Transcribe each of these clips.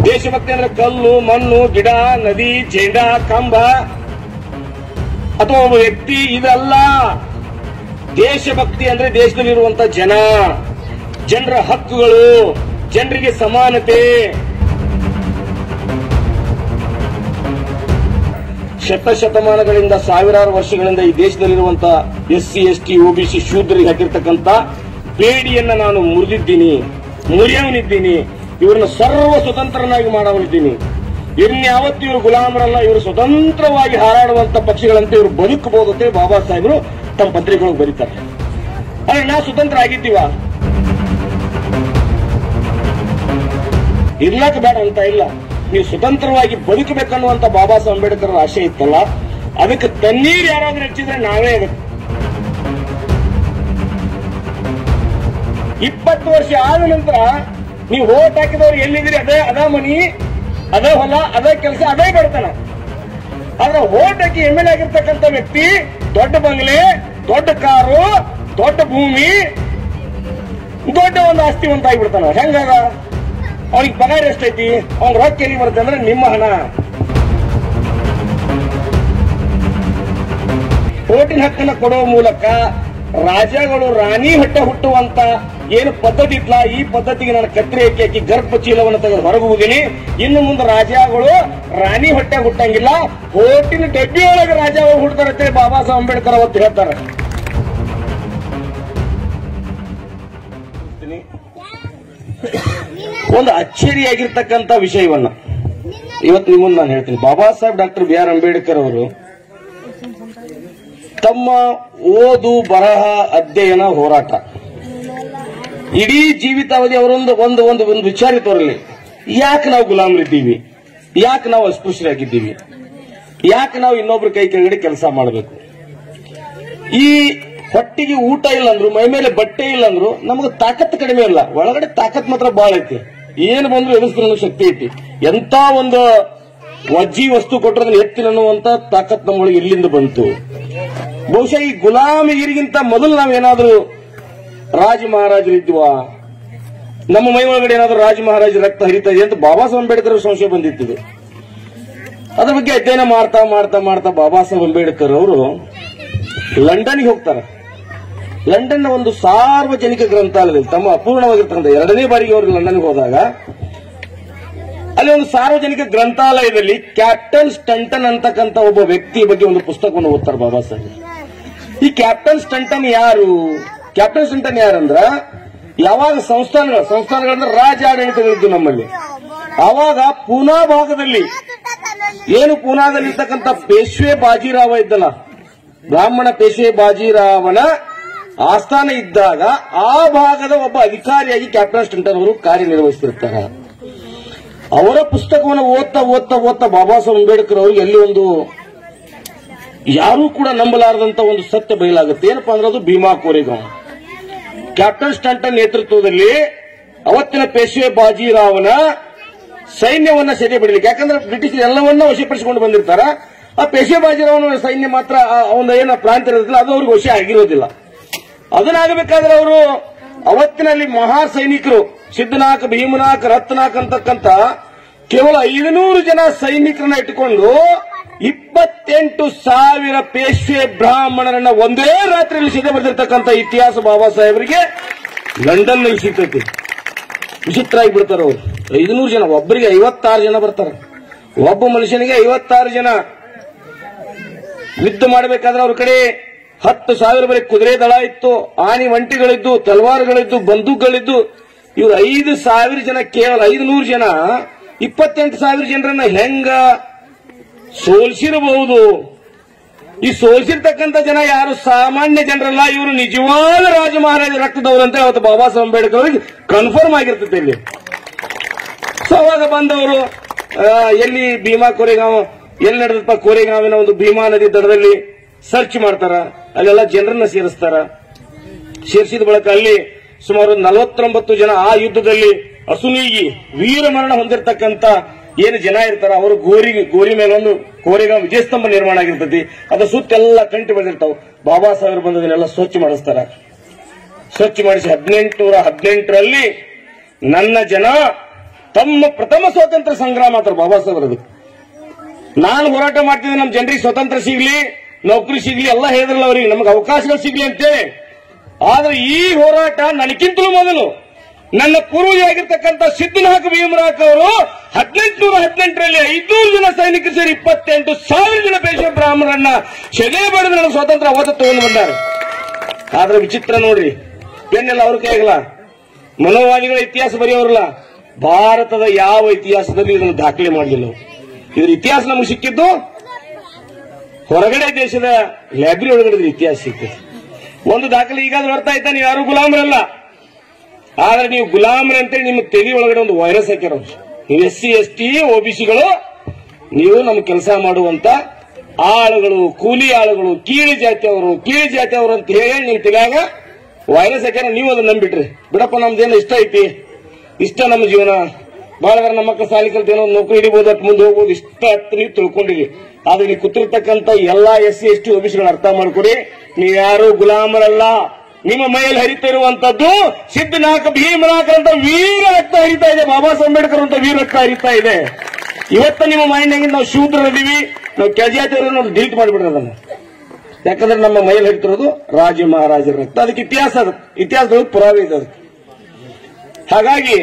ದೇಶಭಕ್ತಿ ಅಂದ್ರೆ ಕಲ್ಲು ಮಣ್ಣು ಗಿಡ ನದಿ ಜೆಂಡ ಕಂಬ ಅಥವಾ ಒಬ್ಬ ವ್ಯಕ್ತಿ ಇದಲ್ಲ ದೇಶಭಕ್ತಿ ಅಂದ್ರೆ ದೇಶದಲ್ಲಿರುವಂತ ಜನ ಜನರ ಹಕ್ಕುಗಳು ಜನರಿಗೆ ಸಮಾನತೆ ಶತಶತಮಾನಗಳಿಂದ ಸಾವಿರಾರು ವರ್ಷಗಳಿಂದ ಈ ದೇಶದಲ್ಲಿರುವಂತಹ S C S T OBC ಶೂದ್ರರಿಗೆ ಹಾಕಿರ್ತಕ್ಕಂಥ ಬೇಡಿಯನ್ನ ನಾನು ಮುರಿದಿದ್ದೀನಿ ಮುರಿಯವನಿದ್ದೀನಿ ಇವ್ರನ್ನ ಸರ್ವ ಸ್ವತಂತ್ರನಾಗಿ ಮಾಡವನಿದ್ದೀನಿ ಇನ್ಯಾವತ್ತು ಇವರು ಗುಲಾಮರಲ್ಲ ಇವರು ಸ್ವತಂತ್ರವಾಗಿ ಹಾರಾಡುವಂತ ಪಕ್ಷಿಗಳಂತೆ ಇವರು ಬದುಕಬಹುದು ಅಂತೇಳಿ ಬಾಬಾ ಸಾಹೇಬರು ತಮ್ಮ ಪತ್ರಿಕೆಗಳಿಗೆ ಬರೀತಾರೆ ಆದ್ರೆ ನಾವು ಸ್ವತಂತ್ರ ಆಗಿದ್ದೀವ ಇರ್ಲಕ್ ಬೇಡ ಅಂತ ಇಲ್ಲ ನೀವು ಸ್ವತಂತ್ರವಾಗಿ ಬದುಕಬೇಕನ್ನುವಂತ ಬಾಬಾ ಸಾಹೇಬ್ ಅಂಬೇಡ್ಕರ್ ಆಶೆ ಇತ್ತಲ್ಲ ಅದಕ್ಕೆ ತಣ್ಣೀರ್ ಯಾರಾದ್ರೂ ಹೆಚ್ಚಿದ್ರೆ ನಾವೇ ಅದಕ್ಕೆ ಇಪ್ಪತ್ತು ವರ್ಷ ಆದ ನಂತರ ನೀವು ಓಟ್ ಹಾಕಿದವ್ರು ಎಲ್ಲಿದ್ದೀರಿ ಅದೇ ಅದ ಮನಿ ಅದೇ ಹೊಲ ಅದೇ ಕೆಲಸ ಅದೇ ಬಡತನ ಆದ್ರೆ ಓಟ್ ಹಾಕಿ ಎಮ್ ಎಲ್ ಆಗಿರ್ತಕ್ಕಂಥ ವ್ಯಕ್ತಿ ದೊಡ್ಡ ಬಂಗ್ಲೆ ದೊಡ್ಡ ಕಾರು ದೊಡ್ಡ ಭೂಮಿ ದೊಡ್ಡ ಒಂದು ಆಸ್ತಿವಂತ ಆಗಿಬಿಡ್ತಾನ ಹೆಂಗಾಗ ಅವನಿಗೆ ಪಗಾರ ಎಷ್ಟೈತಿ ಅವ್ನ ರೊಕ್ಕ ಎಲ್ಲಿ ಬರುತ್ತೆ ಅಂದ್ರೆ ನಿಮ್ಮ ಹಣ ಓಟಿನ ಹಕ್ಕನ್ನ ಕೊಡುವ ಮೂಲಕ ರಾಜಗಳು ರಾಣಿ ಹೊಟ್ಟೆ ಹುಟ್ಟುವಂತ ಏನು ಪದ್ಧತಿ ಇತ್ಲ ಈ ಪದ್ಧತಿಗೆ ನಾನು ಕತ್ತರಿ ಹಾಕಿ ಹಾಕಿ ಗರ್ಭ ಚೀಲವನ್ನು ತೆಗೆದು ಹೊರಗೆ ಹೋಗಿನಿ ಇನ್ನು ಮುಂದೆ ರಾಜಗಳು ರಾಣಿ ಹೊಟ್ಟೆ ಹುಟ್ಟಂಗಿಲ್ಲ ಓಟಿನ ಡಬ್ಬಿ ಒಳಗೆ ರಾಜಗಳು ಹುಡ್ತಾರೆ ಅಂತೇಳಿ ಬಾಬಾ ಸಾಹೇಬ್ ಅಂಬೇಡ್ಕರ್ ಅವತ್ತು ಹೇಳ್ತಾರೆ ಒಂದು ಅಚ್ಚರಿಯಾಗಿರ್ತಕ್ಕಂಥ ವಿಷಯವನ್ನ ಇವತ್ತು ನಿಮ್ಮನ್ನು ನಾನು ಹೇಳ್ತೀನಿ Baba Saheb doctor B R Ambedkar ಅವರು ತಮ್ಮ ಓದು ಬರಹ ಅಧ್ಯಯನ ಹೋರಾಟ ಇಡೀ ಜೀವಿತಾವಧಿ ಅವರೊಂದು ಒಂದು ಒಂದು ಒಂದು ವಿಚಾರ ತೋರಲಿ ಯಾಕೆ ನಾವು ಗುಲಾಮರಿದ್ದೀವಿ ಯಾಕೆ ನಾವು ಅಸ್ಪೃಶ್ಯರಾಗಿದ್ದೀವಿ ಯಾಕೆ ನಾವು ಇನ್ನೊಬ್ರ ಕೈ ಕೆಳಗಡೆ ಕೆಲಸ ಮಾಡಬೇಕು ಈ ಹೊಟ್ಟಿಗೆ ಊಟ ಇಲ್ಲ ಅಂದ್ರು ಮೈ ಮೇಲೆ ಬಟ್ಟೆ ಇಲ್ಲ ಅಂದ್ರು ನಮಗೆ ತಾಕತ್ ಕಡಿಮೆ ಇಲ್ಲ ಒಳಗಡೆ ತಾಕತ್ ಮಾತ್ರ ಬಾಳ ಐತಿ ಏನು ಬಂದ್ರು ಎದುರಿಸ್ಕೊಳ್ಳೋ ಶಕ್ತಿ ಐತಿ ಎಂತ ಒಂದು ವಜ್ಜಿ ವಸ್ತು ಕೊಟ್ಟರೆ ಅದನ್ನ ಎತ್ತಿನ ಅನ್ನುವಂತ ತಾಕತ್ ನಮ್ಮೊಳಗೆ ಎಲ್ಲಿಂದ ಬಂತು ಬಹುಶಃ ಈ ಗುಲಾಮಗಿರಿಗಿಂತ ಮೊದಲು ನಾವೇನಾದ್ರೂ ರಾಜ ಮಹಾರಾಜರಿದ್ವಾ ನಮ್ಮ ಮೈ ಒಳಗಡೆ ಏನಾದ್ರೂ ರಾಜ ಮಹಾರಾಜ ರಕ್ತ ಹರಿತಾ ಇದೆ ಅಂತ ಬಾಬಾ ಸಾಹೇಬ್ ಅಂಬೇಡ್ಕರ್ ಅವ್ರ ಸಂಶಯ ಬಂದಿತ್ತು ಅದ್ರ ಬಗ್ಗೆ ಅಧ್ಯಯನ ಮಾಡ್ತಾ ಮಾಡ್ತಾ ಮಾಡ್ತಾ ಬಾಬಾ ಸಾಹೇಬ್ ಅಂಬೇಡ್ಕರ್ ಅವರು ಲಂಡನ್ಗೆ ಹೋಗ್ತಾರೆ ಲಂಡನ್ ಒಂದು ಸಾರ್ವಜನಿಕ ಗ್ರಂಥಾಲಯದಲ್ಲಿ ತಮ್ಮ ಅಪೂರ್ಣವಾಗಿರ್ತಕ್ಕಂಥ ಎರಡನೇ ಬಾರಿಗೆ ಅವರು ಲಂಡನ್ಗೆ ಹೋದಾಗ ಅಲ್ಲಿ ಒಂದು ಸಾರ್ವಜನಿಕ ಗ್ರಂಥಾಲಯದಲ್ಲಿ ಕ್ಯಾಪ್ಟನ್ ಸ್ಟಂಟನ್ ಅಂತಕ್ಕಂಥ ಒಬ್ಬ ವ್ಯಕ್ತಿ ಬಗ್ಗೆ ಒಂದು ಪುಸ್ತಕವನ್ನು ಓದ್ತಾರೆ ಬಾಬಾ ಸಾಹೇಬ್ ಈ ಕ್ಯಾಪ್ಟನ್ ಸ್ಟಂಟನ್ ಯಾರು ಕ್ಯಾಪ್ಟನ್ ಸ್ಟಂಟನ್ ಯಾರಂದ್ರ ಯಾವಾಗ ಸಂಸ್ಥಾನಗಳು ಸಂಸ್ಥಾನಗಳಂದ್ರೆ ರಾಜ ಆಡಳಿತಗಳಿದ್ದು ನಮ್ಮಲ್ಲಿ ಆವಾಗ ಪೂನಾ ಭಾಗದಲ್ಲಿ ಏನು ಪೂನಾದಲ್ಲಿ ಇರ್ತಕ್ಕಂಥ ಪೇಶ್ವೆ ಬಾಜಿರಾವ ಇದ್ದಲ್ಲ ಬ್ರಾಹ್ಮಣ ಪೇಶ್ವೆ ಬಾಜಿರಾವನ ಆಸ್ಥಾನ ಇದ್ದಾಗ ಆ ಭಾಗದ ಒಬ್ಬ ಅಧಿಕಾರಿಯಾಗಿ ಕ್ಯಾಪ್ಟನ್ ಸ್ಟಂಟನ್ ಅವರು ಕಾರ್ಯನಿರ್ವಹಿಸ್ತಿರ್ತಾರೆ ಅವರ ಪುಸ್ತಕವನ್ನು ಓದ್ತಾ ಓದ್ತಾ ಓದ್ತಾ ಬಾಬಾ ಸಾಹೇಬ್ ಅಂಬೇಡ್ಕರ್ ಅವರಿಗೆ ಎಲ್ಲಿ ಒಂದು ಯಾರೂ ಕೂಡ ನಂಬಲಾರದಂತ ಒಂದು ಸತ್ಯ ಬಯಲಾಗುತ್ತೆ ಏನಪ್ಪಾ ಅಂದ್ರೆ ಅದು ಭೀಮಾ ಕೋರೆಗಾಂವ್ ಕ್ಯಾಪ್ಟನ್ ಸ್ಟಂಟನ್ ನೇತೃತ್ವದಲ್ಲಿ ಅವತ್ತಿನ ಪೇಶ್ವೆ ಬಾಜಿರಾವನ ಸೈನ್ಯವನ್ನ ಸೆರೆ ಬಿಡಲಿಕ್ಕೆ ಯಾಕಂದ್ರೆ ಬ್ರಿಟಿಷ್ ಎಲ್ಲವನ್ನ ವಶಪಡಿಸಿಕೊಂಡು ಬಂದಿರ್ತಾರ ಆ ಪೇಶ್ವೆ ಬಾಜಿರಾವನ ಸೈನ್ಯ ಮಾತ್ರ ಅವನ ಏನ ಪ್ರಾಂತ ಇರೋದಿಲ್ಲ ಅದು ಅವ್ರಿಗೆ ವಶ ಆಗಿರೋದಿಲ್ಲ ಅದನ್ನಾಗಬೇಕಾದ್ರೆ ಅವರು ಅವತ್ತಿನಲ್ಲಿ ಮಹಾ ಸೈನಿಕರು ಸಿದ್ದನಾಕ್ ಭೀಮನಾಕ್ ರತ್ನಾಕ್ ಅಂತಕ್ಕಂತ ಕೇವಲ ಐದುನೂರು ಜನ ಸೈನಿಕರನ್ನ ಇಟ್ಟುಕೊಂಡು ಇಪ್ಪತ್ತೆಂಟು ಸಾವಿರ ಪೇಶ್ವೆ ಬ್ರಾಹ್ಮಣರನ್ನ ಒಂದೇ ರಾತ್ರಿಯಲ್ಲಿ ಸಿದ್ಧ ಬರೆದಿರ್ತಕ್ಕಂಥ ಇತಿಹಾಸ ಬಾಬಾ ಸಾಹೇಬರಿಗೆ ಲಂಡನ್ ನಲ್ಲಿ ಸಿಗ್ತೈತಿ ವಿಚಿತ್ರ ಆಗಿ ಬಿಡ್ತಾರ ಅವರು ಐದುನೂರು ಜನ ಒಬ್ಬರಿಗೆ ಐವತ್ತಾರು ಜನ ಬರ್ತಾರ ಒಬ್ಬ ಮನುಷ್ಯನಿಗೆ ಐವತ್ತಾರು ಜನ ಯುದ್ಧ ಮಾಡಬೇಕಾದ್ರೆ ಅವ್ರ ಕಡೆ ಹತ್ತು ಸಾವಿರ ಬರೀ ಕುದುರೆ ದಳ ಇತ್ತು ಆನೆ ಒಂಟಿಗಳಿದ್ದು ತಲವಾರುಗಳಿದ್ದು ಬಂದೂಕುಗಳಿದ್ದು ಇವ್ರು ಐದು ಸಾವಿರ ಜನ ಕೇವಲ ಐದು ನೂರು ಜನ ಇಪ್ಪತ್ತೆಂಟು ಸಾವಿರ ಜನರನ್ನ ಹೆಂಗ ಸೋಲ್ಸಿರಬಹುದು ಈ ಸೋಲ್ಸಿರ್ತಕ್ಕಂಥ ಜನ ಯಾರು ಸಾಮಾನ್ಯ ಜನರಲ್ಲ ಇವರು ನಿಜವಾದ ರಾಜ ಮಹಾರಾಜ ರಕ್ತದವರು ಅಂತ ಅವತ್ತು ಬಾಬಾ ಸಾಹೇಬ್ ಅಂಬೇಡ್ಕರ್ ಅವರಿಗೆ ಕನ್ಫರ್ಮ್ ಆಗಿರ್ತೈತೆ ಇಲ್ಲಿ ಸೊ ಅವಾಗ ಬಂದವರು ಆ, ಎಲ್ಲಿ ಭೀಮಾ ಕೋರೆಗಾಂವ್ ಎಲ್ಲಿ ನಡೆದಪ್ಪ ಕೋರೆಗಾಂವಿನ ಒಂದು ಭೀಮಾ ನದಿ ದಡದಲ್ಲಿ ಸರ್ಚ್ ಮಾಡ್ತಾರ ಅಲ್ಲೆಲ್ಲ ಜನರನ್ನ ಸೇರಿಸ್ತಾರ ಸೇರಿಸಿದ ಬಳಿಕ ಅಲ್ಲಿ ಸುಮಾರು ನಲವತ್ತೊಂಬತ್ತು ಜನ ಆ ಯುದ್ಧದಲ್ಲಿ ಅಸುನೀಗಿ ವೀರ ಮರಣ ಹೊಂದಿರತಕ್ಕಂತ ಏನು ಜನ ಇರ್ತಾರ ಅವರು ಗೋರಿ ಗೋರಿ ಮೇಲೆ ಒಂದು ಕೋರೆಗಾಂವ್ ವಿಜಯಸ್ತಂಭ ನಿರ್ಮಾಣ ಆಗಿರ್ತೈತಿ ಅದ ಸುತ್ತೆಲ್ಲ ಕಂಟಿ ಬೆಳೆದಿರ್ತಾವ ಬಾಬಾ ಸಾಹೇಬ್ ಬಂದದನ್ನೆಲ್ಲ ಸ್ವಚ್ಛ ಮಾಡಿಸ್ತಾರ ಸ್ವಚ್ಛ ಮಾಡಿಸಿ ಹದಿನೆಂಟುನೂರ ಹದಿನೆಂಟರಲ್ಲಿ ನನ್ನ ಜನ ತಮ್ಮ ಪ್ರಥಮ ಸ್ವಾತಂತ್ರ್ಯ ಸಂಗ್ರಾಮ ಅಂತಾರೆ ಬಾಬಾ ಸಾಹೇಬ್ ಅದು ನಾನು ಹೋರಾಟ ಮಾಡ್ತಿದ್ದೆ ನಮ್ಮ ಜನರಿಗೆ ಸ್ವತಂತ್ರ ಸಿಗ್ಲಿ ನೌಕರಿ ಸಿಗ್ಲಿ ಎಲ್ಲ ಹೇಳಿದ್ರಲ್ಲ ಅವರಿಗೆ ನಮಗೆ ಅವಕಾಶಗಳು ಸಿಗ್ಲಿ ಅಂತೇಳಿ ಆದ್ರೆ ಈ ಹೋರಾಟ ನನಗಿಂತಲೂ ಮೊದಲು ನನ್ನ ಪೂರ್ವಜರಾಗಿರ್ತಕ್ಕಂಥ ಸಿದ್ದನಾಥ ಭೀಮರಾಕ್ ಅವರು ಹದಿನೆಂಟುನೂರ ಹದಿನೆಂಟರಲ್ಲಿ ಐನೂರು ಜನ ಸೈನಿಕರು ಸೇರಿ ಇಪ್ಪತ್ತೆಂಟು ಸಾವಿರ ಜನ ಪೇಶ ಬ್ರಾಹ್ಮಣರನ್ನ ಶೆದೆ ಬಡಿದು ನನ್ನ ಸ್ವಾತಂತ್ರ್ಯ ಅವತ್ತು ತಗೊಂಡು ಬಂದಾರೆ ಆದ್ರೆ ವಿಚಿತ್ರ ನೋಡ್ರಿ ಪೆನ್ನೆಲ್ಲ ಅವ್ರ ಕೈಯಾಗಲ್ಲ ಮನೋವಾದಿಗಳ ಇತಿಹಾಸ ಬರೆಯೋರಲ್ಲ ಭಾರತದ ಯಾವ ಇತಿಹಾಸದಲ್ಲಿ ಇದನ್ನು ದಾಖಲೆ ಮಾಡಲಿಲ್ಲ ಅವ್ರು. ಇದ್ರ ಇತಿಹಾಸ ನಮಗೆ ಸಿಕ್ಕಿದ್ದು ಹೊರಗಡೆ ದೇಶದ ಲೈಬ್ರರಿ ಒಳಗಡೆ ಇದ್ರ ಇತಿಹಾಸ ಸಿಕ್ಕಿದೆ ಒಂದು ದಾಖಲೆ ಈಗಾದ್ರೂ ಅರ್ಥ ಆಯ್ತಾ ನೀವು ಯಾರು ಗುಲಾಮರಲ್ಲ ಆದ್ರೆ ನೀವು ಗುಲಾಮರೇ ಅಂತೇಳಿ ನಿಮ್ಮ ತೆಲಿ ಒಳಗಡೆ ಒಂದು ವೈರಸ್ ಹಾಕ್ಯಾರ ಅವ್ರು. ನೀವು ಎಸ್ ಸಿ ಎಸ್ ಟಿ ಒಬಿಸಿಗಳು ನೀವು ನಮ್ಮ ಕೆಲಸ ಮಾಡುವಂತ ಆಳುಗಳು ಕೂಲಿ ಆಳುಗಳು ಕೀಳು ಜಾತಿಯವರು ಕೀಳು ಜಾತಿಯವರು ಅಂತ ಹೇಳಿ ನಿಮ್ ತೆಲಿಯಾಗ ವೈರಸ್ ಹಾಕ್ಯಾರ ನೀವು ಅದನ್ನ ನಂಬಿಟ್ರಿ ಬಿಡಪ್ಪ ನಮ್ದೇನು ಇಷ್ಟ ಐತಿ ಇಷ್ಟ ನಮ್ಮ ಜೀವನ ಬಹಳ ನಮ್ಮ ಮಕ್ಕಳು ಸಾಲಿ ಕಲ್ತೇನೋ ನೌಕರಿ ಹಿಡಿಬಹುದು ಅಟ್ ಮುಂದೆ ಹೋಗ್ಬೋದು ಇಷ್ಟ ಅಂತ ನೀವು ತಿಳ್ಕೊಂಡಿರಿ ಆದ್ರೆ ನೀವು ಕೂತಿರ್ತಕ್ಕಂಥ ಎಲ್ಲಾ ಎಸ್ ಸಿ ಎಸ್ ಟಿ ಒಬಿಸಿಗಳು ಅರ್ಥ ಮಾಡ್ಕೊಡಿ ನೀವು ಯಾರು ಗುಲಾಮರಲ್ಲ ನಿಮ್ಮ ಮೈಯಲ್ಲಿ ಹರಿತಿರುವಂತದ್ದು ಸಿದ್ದನಾಕ ಭೀಮನಾಕ ಅಂತ ವೀರ ರಕ್ತ ಹರಿತಾ ಇದೆ ಬಾಬಾ ಸಾಹೇಬ್ ಅಂಬೇಡ್ಕರ್ ಅಂತ ವೀರ ರಕ್ತ ಹರಿತಾ ಇದೆ ಇವತ್ತ ನಿಮ್ಮ ಮೈಂಡ್ ನಾವು ಶೂದ್ರರಿದ್ದೀವಿ ನಾವು ಕೆಜಾತಿಯವರು ನಾವು ಡಿಲೀಟ್ ಮಾಡಿಬಿಡ್ರಿ ಅದನ್ನ ಯಾಕಂದ್ರೆ ನಮ್ಮ ಮೈಯಲ್ಲಿ ಹರಿತಿರೋದು ರಾಜ ಮಹಾರಾಜರ ರಕ್ತ ಅದಕ್ಕೆ ಇತಿಹಾಸ ಅದು ಇತಿಹಾಸದೊಳಗೆ ಪುರಾವೆ ಇದೆ ಅದಕ್ಕೆ ಹಾಗಾಗಿ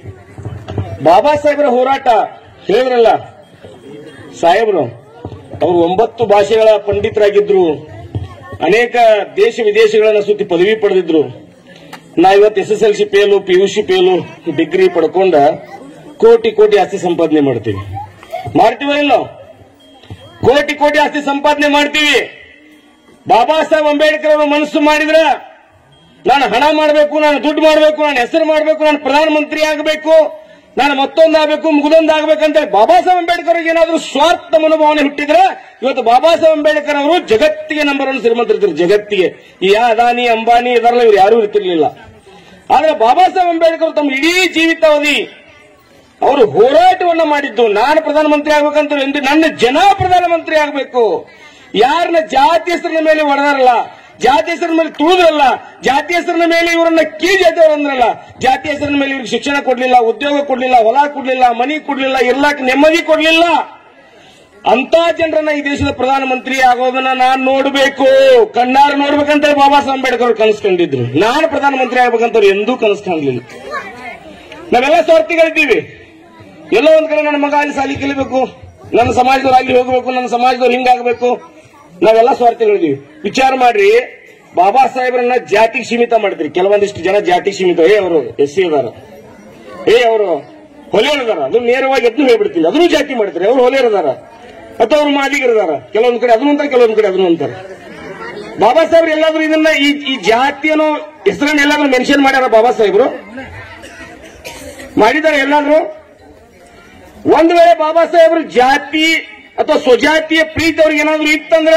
ಬಾಬಾ ಸಾಹೇಬರ ಹೋರಾಟ ಹೇಳಿದ್ರಲ್ಲ ಸಾಹೇಬರು ಅವರು ಒಂಬತ್ತು ಭಾಷೆಗಳ ಪಂಡಿತರಾಗಿದ್ರು ಅನೇಕ ದೇಶ ವಿದೇಶಗಳನ್ನ ಸುತ್ತಿ ಪದವಿ ಪಡೆದಿದ್ರು ನಾ ಇವತ್ತು S S L C fail P U C fail degree ಪಡ್ಕೊಂಡ ಕೋಟಿ ಕೋಟಿ ಆಸ್ತಿ ಸಂಪಾದನೆ ಮಾಡ್ತೀವಿ ಮಾಡ್ತೀವ ಇಲ್ಲೋ ಕೋಟಿ ಕೋಟಿ ಆಸ್ತಿ ಸಂಪಾದನೆ ಮಾಡ್ತೀವಿ ಬಾಬಾ ಸಾಹೇಬ್ ಅಂಬೇಡ್ಕರ್ ಅವರು ಮನಸ್ಸು ಮಾಡಿದ್ರ ನಾನು ಹಣ ಮಾಡಬೇಕು ನಾನು ದುಡ್ಡು ಮಾಡಬೇಕು ನಾನು ಹೆಸರು ಮಾಡಬೇಕು ನಾನು ಪ್ರಧಾನಮಂತ್ರಿ ಆಗಬೇಕು ನಾನು ಮತ್ತೊಂದಾಗಬೇಕು ಮುಗಿದೊಂದು ಆಗ್ಬೇಕಂತ ಬಾಬಾ ಸಾಹೇಬ್ ಅಂಬೇಡ್ಕರ್ ಅವ್ರಿಗೆ ಏನಾದ್ರೂ ಸ್ವಾರ್ಥ ಮನೋಭಾವನೆ ಹುಟ್ಟಿದ್ರೆ ಇವತ್ತು ಬಾಬಾ ಸಾಹೇಬ್ ಅಂಬೇಡ್ಕರ್ ಅವರು ಜಗತ್ತಿಗೆ ನಂಬರ್ ಒನ್ ಶ್ರೀಮಂತರಿದ್ರು ಜಗತ್ತಿಗೆ ಈ ಅದಾನಿ ಅಂಬಾನಿ ಇದರಲ್ಲ ಇವ್ರು ಯಾರೂ ಇರ್ತಿರ್ಲಿಲ್ಲ ಆದ್ರೆ ಬಾಬಾ ಸಾಹೇಬ್ ಅಂಬೇಡ್ಕರ್ ತಮ್ಮ ಇಡೀ ಜೀವಿತಾವಧಿ ಅವರು ಹೋರಾಟವನ್ನ ಮಾಡಿದ್ದು ನಾನು ಪ್ರಧಾನಮಂತ್ರಿ ಆಗ್ಬೇಕಂತ ಎಂದು ನನ್ನ ಜನ ಪ್ರಧಾನಮಂತ್ರಿ ಆಗಬೇಕು ಯಾರನ್ನ ಜಾತಿ ಹೆಸರಿನ ಮೇಲೆ ಹೊಡೆದಾರಲ್ಲ ಜಾತಿ ಹೆಸರಿನ ಮೇಲೆ ತುಳಿದ್ರಲ್ಲ ಜಾತಿ ಹೆಸರಿನ ಮೇಲೆ ಇವರನ್ನ ಕೀ ಜಾತಿಯವರು ಅಂದ್ರಲ್ಲ ಜಾತಿ ಹೆಸರಿನ ಮೇಲೆ ಇವ್ರಿಗೆ ಶಿಕ್ಷಣ ಕೊಡ್ಲಿಲ್ಲ ಉದ್ಯೋಗ ಕೊಡ್ಲಿಲ್ಲ ಹೊಲ ಕೊಡ್ಲಿಲ್ಲ ಮನಿ ಕೊಡ್ಲಿಲ್ಲ ಇರ್ಲಾಕ್ ನೆಮ್ಮದಿ ಕೊಡ್ಲಿಲ್ಲ ಅಂತ ಜನರನ್ನ ಈ ದೇಶದ ಪ್ರಧಾನಮಂತ್ರಿ ಆಗೋದನ್ನ ನಾನ್ ನೋಡಬೇಕು ಕಣ್ಣಾರು ನೋಡ್ಬೇಕಂತ ಬಾಬಾ ಸಾಹೇಬ್ ಅಂಬೇಡ್ಕರ್ ಅವ್ರು ಕನಸು ಕಂಡಿದ್ರು ನಾನು ಪ್ರಧಾನಮಂತ್ರಿ ಆಗ್ಬೇಕಂತ ಅವ್ರು ಎಂದೂ ಕನಸು ಕಾಣಲಿಲ್ಲ ನಾವೆಲ್ಲ ಸ್ವಾರ್ಥಿಗಳಿದ್ದೀವಿ ಎಲ್ಲೋ ಒಂದ್ ಕಡೆ ನನ್ನ ಮಗ ಅಲ್ಲಿ ಸಾಲಿ ಕಲಿಬೇಕು ನನ್ನ ಸಮಾಜದವ್ರು ಅಲ್ಲಿ ಹೋಗಬೇಕು ನನ್ನ ಸಮಾಜದವ್ರು ಹಿಂಗಾಗಬೇಕು ನಾವೆಲ್ಲ ಸ್ವಾರ್ಥಿಗಳಿದ್ದೀವಿ ವಿಚಾರ ಮಾಡ್ರಿ ಬಾಬಾ ಸಾಹೇಬ್ರನ್ನ ಜಾತಿಗೆ ಸೀಮಿತ ಮಾಡಿದ್ರಿ ಕೆಲವೊಂದಿಷ್ಟು ಜನ ಜಾತಿಗೆ ಸೀಮಿತ ಏ ಅವರು ಎಸ್ ಸಿ ಅದಾರ ಏ ಅವರು ಹೊಲೆಯರದಾರ ಅದು ನೇರವಾಗಿ ಎದ್ದು ಹೇಳ್ಬಿಡ್ತೀನಿ ಅದನ್ನು ಜಾತಿ ಮಾಡ್ತಾರೆ ಅವ್ರು ಹೊಲೆಯರದಾರ ಅಥವಾ ಅವ್ರು ಮಾದಿಗರದಾರ ಕೆಲವೊಂದ್ ಕಡೆ ಅದನ್ನು ಅಂತಾರೆ ಕೆಲವೊಂದ್ ಕಡೆ ಅದನ್ನು ಅಂತಾರೆ ಬಾಬಾ ಸಾಹೇಬ್ರು ಎಲ್ಲಾದ್ರೂ ಇದನ್ನ ಈ ಈ ಜಾತಿ ಅನ್ನೋ ಹೆಸರನ್ನ ಎಲ್ಲಾದ್ರೂ ಮೆನ್ಷನ್ ಮಾಡ್ಯಾರ ಬಾಬಾ ಸಾಹೇಬ್ರು ಮಾಡಿದ್ದಾರೆ ಎಲ್ಲಾದ್ರೂ ಒಂದ್ ವೇಳೆ ಬಾಬಾ ಸಾಹೇಬ್ರು ಜಾತಿ ಅಥವಾ ಸ್ವಜಾತಿಯ ಪ್ರೀತಿ ಅವ್ರಿಗೆ ಏನಾದ್ರು ಇತ್ತಂದ್ರ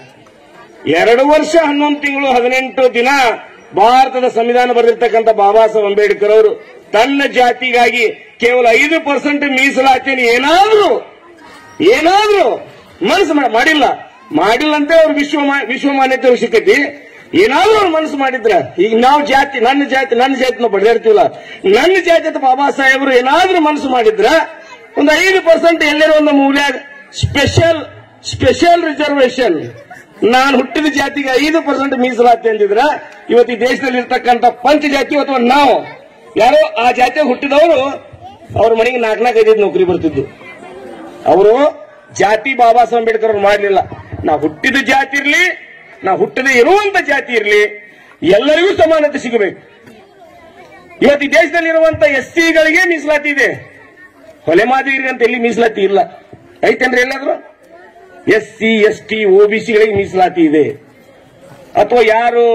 ಎರಡು ವರ್ಷ ಹನ್ನೊಂದು ತಿಂಗಳು ಹದಿನೆಂಟು ದಿನ ಭಾರತದ ಸಂವಿಧಾನ ಬರೆದಿರ್ತಕ್ಕಂಥ ಬಾಬಾ ಸಾಹೇಬ್ ಅಂಬೇಡ್ಕರ್ ಅವರು ತನ್ನ ಜಾತಿಗಾಗಿ ಕೇವಲ ಐದು ಪರ್ಸೆಂಟ್ ಮೀಸಲಾತಿಯನ್ನು ಏನಾದ್ರೂ ಏನಾದ್ರೂ ಮನಸ್ಸು ಮಾಡ- ಮಾಡಿಲ್ಲ ಮಾಡಿಲ್ಲ ಅಂತ ಅವ್ರು ವಿಶ್ವ ಮಾ- ವಿಶ್ವ ಮಾನ್ಯತೆ ಅವ್ರಿಗೆ ಸಿಕ್ಕೈತಿ ಏನಾದ್ರೂ ಅವ್ರು ಮನಸ್ಸು ಮಾಡಿದ್ರ ಈಗ ನಾವು ಜಾತಿ ನನ್ನ ಜಾತಿ ನನ್ನ ಜಾತಿ ನಾವು ಬಡಿದಾಡ್ತೀವಲ್ಲ ನನ್ನ ಜಾತಿ ಅಂತ ಬಾಬಾ ಸಾಹೇಬರು ಏನಾದ್ರೂ ಮನಸ್ಸು ಮಾಡಿದ್ರ ಒಂದು ಐದು ಪರ್ಸೆಂಟ್ ಎಲ್ಲರೂ ಒಂದು ಮೂಲ್ಯ ಸ್ಪೆಷಲ್ ಸ್ಪೆಷಲ್ ರಿಸರ್ವೇಶನ್ ನಾನು ಹುಟ್ಟಿದ ಜಾತಿಗೆ ಐದು ಪರ್ಸೆಂಟ್ ಮೀಸಲಾತಿ ಅಂದಿದ್ರ ಇವತ್ತು ಈ ದೇಶದಲ್ಲಿ ಇರ್ತಕ್ಕಂಥ ಪಂಚ ಜಾತಿ ಅಥವಾ ನಾವು ಯಾರೋ ಆ ಜಾತಿಯಾಗ ಹುಟ್ಟಿದವರು ಅವ್ರ ಮನೆಗೆ ನಾಲ್ಕು ನಾಲ್ಕು ಐದೈದು ನೌಕರಿ ಬರ್ತಿದ್ದು ಅವರು ಜಾತಿ ಬಾಬಾ ಸಾಹೇಬ್ ಅಂಬೇಡ್ಕರ್ ಅವ್ರು ಮಾಡಲಿಲ್ಲ ನಾ ಹುಟ್ಟಿದ ಜಾತಿ ಇರ್ಲಿ ನಾ ಹುಟ್ಟದೆ ಇರುವಂತ ಜಾತಿ ಇರ್ಲಿ ಎಲ್ಲರಿಗೂ ಸಮಾನತೆ ಸಿಗಬೇಕು ಇವತ್ತು ಈ ದೇಶದಲ್ಲಿರುವಂತ ಎಸ್ ಸಿಗಳಿಗೆ ಮೀಸಲಾತಿ ಇದೆ ಹೊಲೆ ಮಾದಿಗರಿಗೆ ಅಂತ ಎಲ್ಲಿ ಮೀಸಲಾತಿ ಇಲ್ಲ ಐತೇನ್ರಿ ಎಲ್ಲಾದ್ರೂ ಎಸ್ ಸಿ ಎಸ್ ಟಿ ಒಬಿಸಿಗಳಿಗೆ ಮೀಸಲಾತಿ ಇದೆ ಅಥವಾ ಯಾರು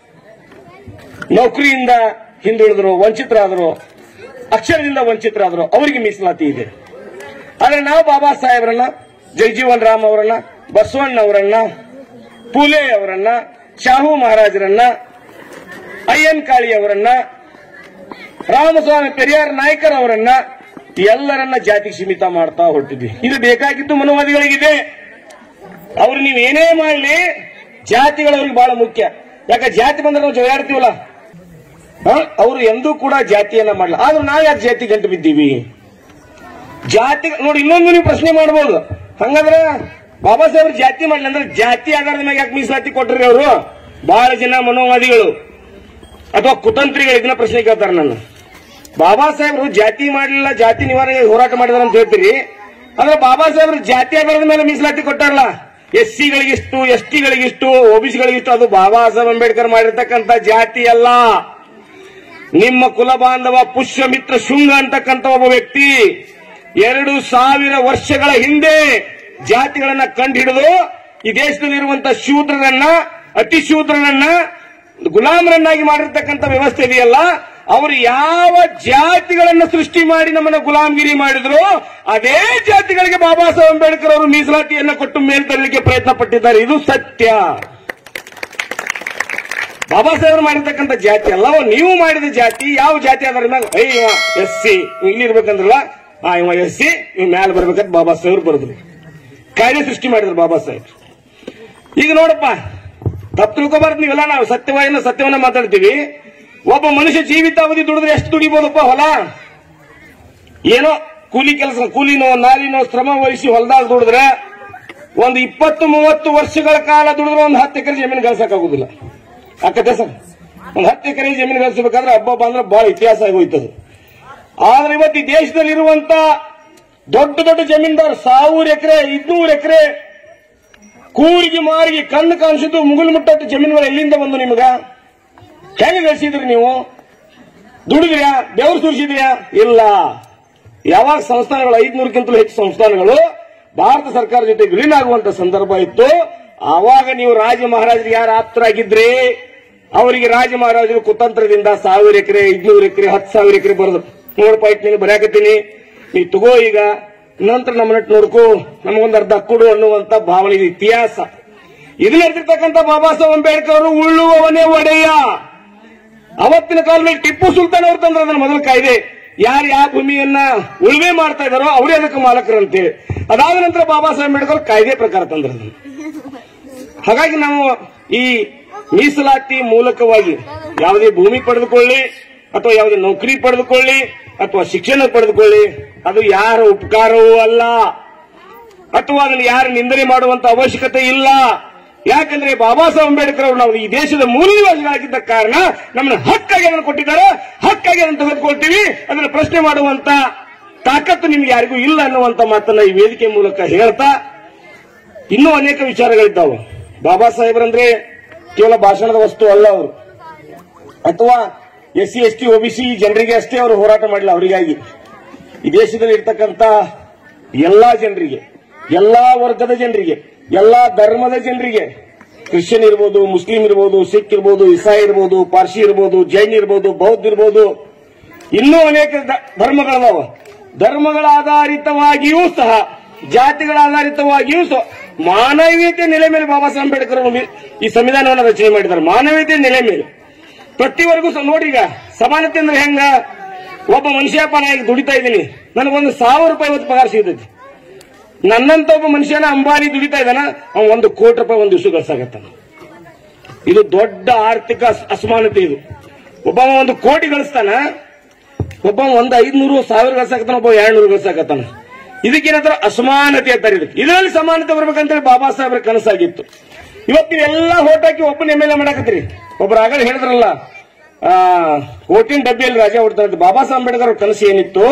ನೌಕರಿಯಿಂದ ಹಿಂದುಳಿದ್ರು ವಂಚಿತರಾದ್ರು ಅಕ್ಷರದಿಂದ ವಂಚಿತರಾದ್ರು ಅವರಿಗೆ ಮೀಸಲಾತಿ ಇದೆ ಆದ್ರೆ ನಾವು ಬಾಬಾ ಸಾಹೇಬ್ರನ್ನ ಜಗಜೀವನ್ ರಾಮ್ ಅವರನ್ನ ಬಸವಣ್ಣವರನ್ನ ಪೂಲೆ ಅವರನ್ನ ಶಾಹು ಮಹಾರಾಜರನ್ನ ಅಯ್ಯನ್ ಕಾಳಿ ಅವರನ್ನ ರಾಮಸ್ವಾಮಿ ಪೆರಿಯಾರ್ ನಾಯ್ಕರ್ ಅವರನ್ನ ಎಲ್ಲರನ್ನ ಜಾತಿಗೆ ಸೀಮಿತ ಮಾಡ್ತಾ ಹೊರಟಿದ್ವಿ ಇದು ಬೇಕಾಗಿದ್ದು ಮನೋವಾದಿಗಳಿಗಿದೆ ಅವ್ರು ನೀವು ಏನೇ ಮಾಡಲಿ ಜಾತಿಗಳವ್ರಿಗೆ ಬಹಳ ಮುಖ್ಯ ಯಾಕೆ ಜಾತಿ ಬಂದ್ರೆ ನಾವು ಜಗಾಡ್ತೀವಲ್ಲ ಅವರು ಎಂದೂ ಕೂಡ ಜಾತಿಯನ್ನ ಮಾಡಲ್ಲ ಆದ್ರೂ ನಾವು ಯಾಕೆ ಜಾತಿ ಗಂಟು ಬಿದ್ದೀವಿ ಜಾತಿ ನೋಡಿ ಇನ್ನೊಂದು ನೀವು ಪ್ರಶ್ನೆ ಮಾಡಬಹುದು ಹಂಗಂದ್ರೆ ಬಾಬಾ ಸಾಹೇಬ್ರು ಜಾತಿ ಮಾಡ್ಲಿ ಅಂದ್ರೆ ಜಾತಿ ಆಧಾರದ ಮೇಲೆ ಯಾಕೆ ಮೀಸಲಾತಿ ಕೊಟ್ರಿ ಅವರು ಬಹಳ ಜನ ಮನೋವಾದಿಗಳು ಅಥವಾ ಕುತಂತ್ರಿಗಳು ಇದನ್ನ ಪ್ರಶ್ನೆ ಕೇಳ್ತಾರೆ ನನ್ನ ಬಾಬಾ ಸಾಹೇಬ್ರು ಜಾತಿ ಮಾಡಲಿಲ್ಲ ಜಾತಿ ನಿವಾರಣೆಗೆ ಹೋರಾಟ ಮಾಡಿದಾರೆ ಅಂತ ಹೇಳ್ತೀರಿ ಆದ್ರೆ ಬಾಬಾ ಸಾಹೇಬ್ರು ಜಾತಿ ಆಧಾರದ ಮೇಲೆ ಮೀಸಲಾತಿ ಕೊಟ್ಟಾರಲ್ಲ ಎಸ್ ಸಿಗಳಿಗಿಷ್ಟು ಎಸ್ ಟಿಗಳಿಗಿಷ್ಟು ಒಬಿಸಿಗಳಿಗಿಷ್ಟು ಅದು ಬಾಬಾ ಸಾಹೇಬ್ ಅಂಬೇಡ್ಕರ್ ಮಾಡಿರ್ತಕ್ಕಂಥ ಜಾತಿ ಅಲ್ಲ ನಿಮ್ಮ ಕುಲ ಬಾಂಧವ ಪುಷ್ಯಮಿತ್ರ ಶುಂಗ ಅಂತಕ್ಕಂಥ ಒಬ್ಬ ವ್ಯಕ್ತಿ ಎರಡು ಸಾವಿರ ವರ್ಷಗಳ ಹಿಂದೆ ಜಾತಿಗಳನ್ನ ಕಂಡುಹಿಡಿದು ಈ ದೇಶದಲ್ಲಿರುವಂತಹ ಶೂದ್ರರನ್ನ ಅತಿ ಶೂದ್ರರನ್ನ ಗುಲಾಮರನ್ನಾಗಿ ಮಾಡಿರ್ತಕ್ಕಂಥ ವ್ಯವಸ್ಥೆ ಇದೆಯಲ್ಲ ಅವರು ಯಾವ ಜಾತಿಗಳನ್ನ ಸೃಷ್ಟಿ ಮಾಡಿ ನಮ್ಮನ್ನ ಗುಲಾಮಗಿರಿ ಮಾಡಿದ್ರು ಅದೇ ಜಾತಿಗಳಿಗೆ ಬಾಬಾ ಸಾಹೇಬ್ ಅಂಬೇಡ್ಕರ್ ಅವರು ಮೀಸಲಾತಿಯನ್ನ ಕೊಟ್ಟು ಮೇಲ್ತರಲಿಕ್ಕೆ ಪ್ರಯತ್ನ ಪಟ್ಟಿದ್ದಾರೆ ಇದು ಸತ್ಯ ಬಾಬಾ ಸಾಹೇಬರು ಮಾಡಿರ್ತಕ್ಕಂಥ ಜಾತಿ ಅಲ್ಲ ಅವ ನೀವು ಮಾಡಿದ ಜಾತಿ ಯಾವ ಜಾತಿ ಅದರ ಮೇಲೆ ಐ ಇವ ಎಸ್ ಸಿ ಇಲ್ಲಿ ಇರ್ಬೇಕಂದ್ರಲ್ಲ ಆ ಇವ ಎಸ್ ಸಿ ಇವ್ ಮ್ಯಾಲ ಬರ್ಬೇಕಂತ ಬಾಬಾ ಸಾಹೇಬ್ರು ಬರೆದ್ರು ಕಾಯ್ದೆ ಸೃಷ್ಟಿ ಮಾಡಿದ್ರು ಬಾಬಾ ಸಾಹೇಬ್ ಈಗ ನೋಡಪ್ಪ ತಪ್ಪು ತಿಳ್ಕೊಬಾರ್ದು ನೀವೆಲ್ಲ ನಾವು ಸತ್ಯವಾಯಿನ ಸತ್ಯವನ್ನ ಮಾತಾಡ್ತೀವಿ ಒಬ್ಬ ಮನುಷ್ಯ ಜೀವಿತಾವಧಿ ದುಡಿದ್ರೆ ಎಷ್ಟು ದುಡಿಬೋದಪ್ಪ ಹೊಲ ಏನೋ ಕೂಲಿ ಕೆಲಸ ಕೂಲಿನೋ ನಾಲಿನೋ ಶ್ರಮ ವಹಿಸಿ ಹೊಲದಾಗ ದುಡಿದ್ರೆ ಒಂದು ಇಪ್ಪತ್ತು ಮೂವತ್ತು ವರ್ಷಗಳ ಕಾಲ ದುಡಿದ್ರೆ ಒಂದು ಹತ್ತು ಎಕರೆ ಜಮೀನು ಗಳಿಸಕ್ಕಾಗುದಿಲ್ಲ ಅಕ್ಕತೆ ಸರ್ ಒಂದು ಹತ್ತು ಎಕರೆ ಜಮೀನು ಗಳಿಸಬೇಕಾದ್ರೆ ಹಬ್ಬ ಬಂದ್ರೆ ಬಹಳ ಇತಿಹಾಸ ಆಗೋಯ್ತದು ಆದ್ರೆ ಇವತ್ತು ಈ ದೇಶದಲ್ಲಿರುವಂತ ದೊಡ್ಡ ದೊಡ್ಡ ಜಮೀನ್ದಾರ್ ಸಾವಿರ ಎಕರೆ ಇನ್ನೂರು ಎಕರೆ ಕೂರಿಗೆ ಮಾರಿಗೆ ಕಣ್ಣು ಕಾಣಿಸಿದ್ದು ಮುಗುಲು ಮುಟ್ಟಟ್ಟು ಜಮೀನುಗಳು ಎಲ್ಲಿಂದ ಬಂದು ನಿಮಗ ಹೆಂಗೆ ಗಳಿಸಿದ್ರಿ ನೀವು ದುಡಿದ್ರ್ಯಾ ಬೆವರು ಸುರಿಸಿದ್ರ್ಯಾ ಇಲ್ಲ ಯಾವಾಗ ಸಂಸ್ಥಾನಗಳು ಐದ್ನೂರಕ್ಕಿಂತಲೂ ಹೆಚ್ಚು ಸಂಸ್ಥಾನಗಳು ಭಾರತ ಸರ್ಕಾರ ಜೊತೆ ವಿಲೀನ ಆಗುವಂತ ಸಂದರ್ಭ ಇತ್ತು ಆವಾಗ ನೀವು ರಾಜ ಮಹಾರಾಜರಿಗೆ ಯಾರು ಆಪ್ತರಾಗಿದ್ರಿ ಅವರಿಗೆ ರಾಜ ಮಹಾರಾಜರು ಕುತಂತ್ರದಿಂದ ಸಾವಿರ ಎಕರೆ ಐದ್ನೂರು ಎಕರೆ ಹತ್ತು ಸಾವಿರ ಎಕರೆ ಬರೆದ್ರು ನೋಡಪ್ಪ ಇಟ್ಟು ನೀನು ಬರೆಯಾಕತ್ತೀನಿ ನೀ ತಗೋ ಈಗ ನಂತರ ನಮ್ಮನ್ನ ನೋಡ್ಕೋ ನಮಗೊಂದು ಅರ್ಧ ಕೊಡು ಅನ್ನುವಂತ ಭಾವನೆ ಇದು ಇತಿಹಾಸ ಇದು ನಡೆದಿರ್ತಕ್ಕಂಥ ಬಾಬಾ ಸಾಹೇಬ್ ಅಂಬೇಡ್ಕರ್ ಅವರು ಉಳ್ಳುವವನೇ ಒಡೆಯ ಅವತ್ತಿನ ಕಾಲದಲ್ಲಿ ಟಿಪ್ಪು ಸುಲ್ತಾನ್ ಅವರು ತಂದ್ರೆ ಅದನ್ನ ಮೊದಲ ಕಾಯ್ದೆ ಯಾರು ಯಾವ ಭೂಮಿಯನ್ನ ಉಳುಮೆ ಮಾಡ್ತಾ ಇದಾರೋ ಅವರೇ ಅದಕ್ಕೆ ಮಾಲಕರಂತೇಳಿ ಅದಾದ ನಂತರ ಬಾಬಾ ಸಾಹೇಬ್ ಅಂಬೇಡ್ಕರ್ ಕಾಯ್ದೆ ಪ್ರಕಾರ ತಂದ್ರೆ ಅದನ್ನ ಹಾಗಾಗಿ ನಾವು ಈ ಮೀಸಲಾತಿ ಮೂಲಕವಾಗಿ ಯಾವುದೇ ಭೂಮಿ ಪಡೆದುಕೊಳ್ಳಿ ಅಥವಾ ಯಾವುದೇ ನೌಕರಿ ಪಡೆದುಕೊಳ್ಳಿ ಅಥವಾ ಶಿಕ್ಷಣ ಪಡೆದುಕೊಳ್ಳಿ ಅದು ಯಾರ ಉಪಕಾರವೂ ಅಲ್ಲ ಅಥವಾ ಅದನ್ನು ಯಾರು ನಿಂದನೆ ಮಾಡುವಂತ ಅವಶ್ಯಕತೆ ಇಲ್ಲ ಯಾಕಂದ್ರೆ ಬಾಬಾ ಸಾಹೇಬ್ ಅಂಬೇಡ್ಕರ್ ಅವರು ನಾವು ಈ ದೇಶದ ಮೂಲ ನಿವಾಸಿಗಳಾಗಿದ್ದ ಕಾರಣ ನಮ್ಮನ್ನ ಹಕ್ಕಾಗಿ ಅದನ್ನು ಕೊಟ್ಟಿದ್ದಾರೆ ಹಕ್ಕಾಗಿ ಅದನ್ನು ತೆಗೆದುಕೊಳ್ತೀವಿ ಅದನ್ನು ಪ್ರಶ್ನೆ ಮಾಡುವಂತ ತಾಕತ್ತು ನಿಮ್ಗೆ ಯಾರಿಗೂ ಇಲ್ಲ ಅನ್ನುವಂತ ಮಾತನ್ನ ಈ ವೇದಿಕೆ ಮೂಲಕ ಹೇಳ್ತಾ ಇನ್ನೂ ಅನೇಕ ವಿಚಾರಗಳಿದ್ದಾವೆ ಬಾಬಾ ಸಾಹೇಬ್ರಂದ್ರೆ ಕೇವಲ ಭಾಷಣದ ವಸ್ತು ಅಲ್ಲ ಅವರು ಅಥವಾ S C S T OBC ಜನರಿಗೆ ಅಷ್ಟೇ ಅವರು ಹೋರಾಟ ಮಾಡಿಲ್ಲ ಅವರಿಗಾಗಿ ಈ ದೇಶದಲ್ಲಿ ಇರ್ತಕ್ಕಂತ ಎಲ್ಲಾ ಜನರಿಗೆ ಎಲ್ಲಾ ವರ್ಗದ ಜನರಿಗೆ ಎಲ್ಲಾ ಧರ್ಮದ ಜನರಿಗೆ ಕ್ರಿಶ್ಚಿಯನ್ ಇರ್ಬೋದು ಮುಸ್ಲಿಂ ಇರ್ಬೋದು ಸಿಖ್ ಇರ್ಬೋದು ಇಸಾಯಿ ಇರ್ಬೋದು ಪಾರ್ಸಿ ಇರ್ಬೋದು ಜೈನ್ ಇರ್ಬೋದು ಬೌದ್ಧ ಇರ್ಬೋದು ಇನ್ನೂ ಅನೇಕ ದ- ಧರ್ಮಗಳದಾವ ಧರ್ಮಗಳ ಆಧಾರಿತವಾಗಿಯೂ ಸಹ ಜಾತಿಗಳ ಆಧಾರಿತವಾಗಿಯೂ ಸಹ ಮಾನವೀಯತೆ ನೆಲೆ ಮೇಲೆ ಬಾಬಾ ಸಾಹೇಬ್ ಅಂಬೇಡ್ಕರ್ ಅವರು ಮಿ- ಈ ಸಂವಿಧಾನವನ್ನು ರಚನೆ ಮಾಡಿದ್ದಾರೆ ಮಾನವೀಯತೆ ನೆಲೆ ಮೇಲೆ ಪ್ರತಿವರೆಗೂ ಸ- ನೋಡಿ ಈಗ ಸಮಾನತೆ ಅಂದ್ರೆ ಹೆಂಗ ಒಬ್ಬ ಮನುಷ್ಯಪ್ಪ ನಾ ಈಗ ದುಡಿತಾ ಇದ್ದೀನಿ ನನಗೊಂದು ಸಾವಿರ ರೂಪಾಯಿ ಇವತ್ತು ಪಗಾರ ಸಿಗ್ತೈತಿ ನನ್ನಂತ ಒಬ್ಬ ಮನುಷ್ಯನ ಅಂಬಾನಿ ದುಡಿತಾ ಇದ್ದಾನ ಅವ ಒಂದು ಕೋಟಿ ರೂಪಾಯಿ ಒಂದು ದಿವಸ ಗಳಿಸಾಕತ್ತಾನ ಇದು ದೊಡ್ಡ ಆರ್ಥಿಕ ಅಸ್- ಅಸಮಾನತೆ ಇದು ಒಬ್ಬ ಒಂದು ಕೋಟಿ ಗಳಿಸ್ತಾನ ಒಬ್ಬ ಒಂದು ಐದ್ನೂರು ಸಾವಿರ ಗಳಿಸಾಕತ್ತಾನ ಒಬ್ಬ ಎರಡ್ನೂರು ಗಳಿಸಾಕತ್ತಾನ ಇದಕ್ಕೇನಂತಾರೆ ಅಸಮಾನತೆ ಅಂತಾರೆ ಇದಕ್ಕೆ ಇದರಲ್ಲಿ ಸಮಾನತೆ ಬರ್ಬೇಕಂತೇಳಿ ಬಾಬಾ ಸಾಹೇಬ್ರ ಕನಸಾಗಿತ್ತು ಇವತ್ತು ನೀವೆಲ್ಲ ಹೋಟ್ ಹಾಕಿ ಒಬ್ಬನ ಎಮ್ ಎಲ್ ಎ ಮಾಡಾಕತ್ರಿ ಒಬ್ರು ಆಗಲೇ ಹೇಳಿದ್ರಲ್ಲ ಆ ಓಟಿನ ಡಬ್ಬಿಯಲ್ಲಿ ರಾಜ ಹೊಡ್ತಾರೆ ಬಾಬಾ ಸಾಹೇಬ್ ಅಂಬೇಡ್ಕರ್ ಅವ್ರ ಕನಸು ಏನಿತ್ತು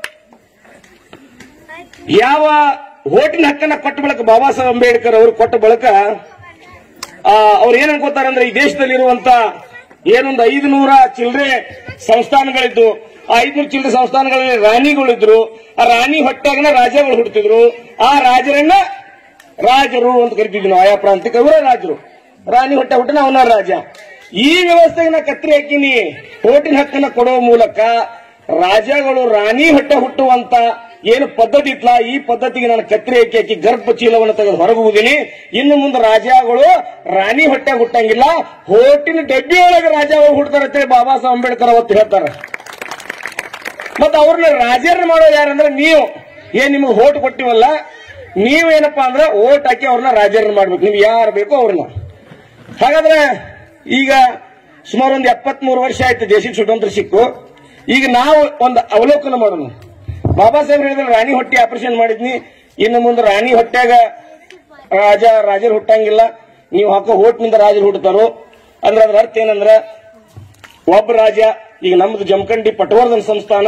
ಯಾವ ಓಟಿನ ಹಕ್ಕನ್ನ ಕೊಟ್ಟ ಬಳಿಕ ಬಾಬಾ ಸಾಹೇಬ್ ಅಂಬೇಡ್ಕರ್ ಅವರು ಕೊಟ್ಟ ಬಳಿಕ ಆ, ಅವ್ರು ಏನ್ ಅನ್ಕೋತಾರೆ ಅಂದ್ರೆ ಈ ದೇಶದಲ್ಲಿರುವಂತ ಏನೊಂದು ಐದು ನೂರ ಚಿಲ್ಲರೆ ಸಂಸ್ಥಾನಗಳಿದ್ದು ಆ ಐದ್ನೂರು ಚಿಲ್ಲರೆ ಸಂಸ್ಥಾನಗಳಲ್ಲಿ ರಾಣಿಗಳಿದ್ರು ಆ ರಾಣಿ ಹೊಟ್ಟೆಗನ ರಾಜಗಳು ಹುಡ್ತಿದ್ರು ಆ ರಾಜರನ್ನ ರಾಜರು ಅಂತ ಕರಿತಿದ್ವಿ ನಾವು ಆಯಾ ಪ್ರಾಂತ್ಯಕ್ಕೆ ಅವರ ರಾಜರು ರಾಣಿ ಹೊಟ್ಟೆ ಹುಟ್ಟಿನ ಅವನ ರಾಜ ಈ ವ್ಯವಸ್ಥೆಗೆ ನಾ ಕತ್ರಿ ಹಾಕಿನಿ ಓಟಿನ ಹಕ್ಕನ್ನ ಕೊಡುವ ಮೂಲಕ ರಾಜಗಳು ರಾಣಿ ಹೊಟ್ಟೆ ಹುಟ್ಟುವಂತ ಏನು ಪದ್ಧತಿ ಇತ್ಲ ಈ ಪದ್ಧತಿಗೆ ನಾನು ಕತ್ರಿ ಹಾಕಿ ಹಾಕಿ ಗರ್ಭ ಚೀಲವನ್ನು ತೆಗೆದು ಹೊರಗುವುದೀನಿ ಇನ್ನು ಮುಂದೆ ರಾಜಗಳು ರಾಣಿ ಹೊಟ್ಟೆ ಹುಟ್ಟಂಗಿಲ್ಲ ಹೋಟಿನ ಡಬ್ಬಿ ಒಳಗೆ ರಾಜಗಳು ಹುಡ್ತಾರ ಅಂತೇಳಿ ಬಾಬಾ ಸಾಹೇಬ್ ಅಂಬೇಡ್ಕರ್ ಅವತ್ತು ಹೇಳ್ತಾರ ಮತ್ತ ಅವ್ರನ್ನ ರಾಜರನ್ನ ಮಾಡೋ ಯಾರಂದ್ರೆ ನೀವು ಏನ್ ನಿಮ್ಗೆ ಓಟ್ ಕೊಟ್ಟಿವಲ್ಲ ನೀವೇನಪ್ಪಾ ಅಂದ್ರೆ ಓಟ್ ಹಾಕಿ ಅವ್ರನ್ನ ರಾಜರನ್ನ ಮಾಡ್ಬೇಕು ನೀವು ಯಾರು ಬೇಕೋ ಅವ್ರನ್ನ ಹಾಗಾದ್ರೆ ಈಗ ಸುಮಾರು ಒಂದು ಎಪ್ಪತ್ಮೂರು ವರ್ಷ ಆಯ್ತು ದೇಶಕ್ಕೆ ಸ್ವತಂತ್ರ ಸಿಕ್ಕು ಈಗ ನಾವು ಒಂದು ಅವಲೋಕನ ಮಾಡೋಣ ಬಾಬಾ ಸಾಹೇಬ್ ಹೇಳಿದ್ರೆ ರಾಣಿ ಹೊಟ್ಟೆ ಆಪರೇಷನ್ ಮಾಡಿದ್ನಿ ಇನ್ನು ಮುಂದೆ ರಾಣಿ ಹೊಟ್ಟ್ಯಾಗ ರಾಜ ರಾಜರು ಹುಟ್ಟಂಗಿಲ್ಲ ನೀವು ಹಾಕೋ ಹೋಟ್ನಿಂದ ರಾಜರು ಹುಟ್ಟುತ್ತಾರೋ ಅಂದ್ರೆ ಅದ್ರ ಅರ್ಥ ಏನಂದ್ರ ಒಬ್ಬ ರಾಜ ಈಗ ನಮ್ದು ಜಮಖಂಡಿ ಪಟವರ್ಧನ ಸಂಸ್ಥಾನ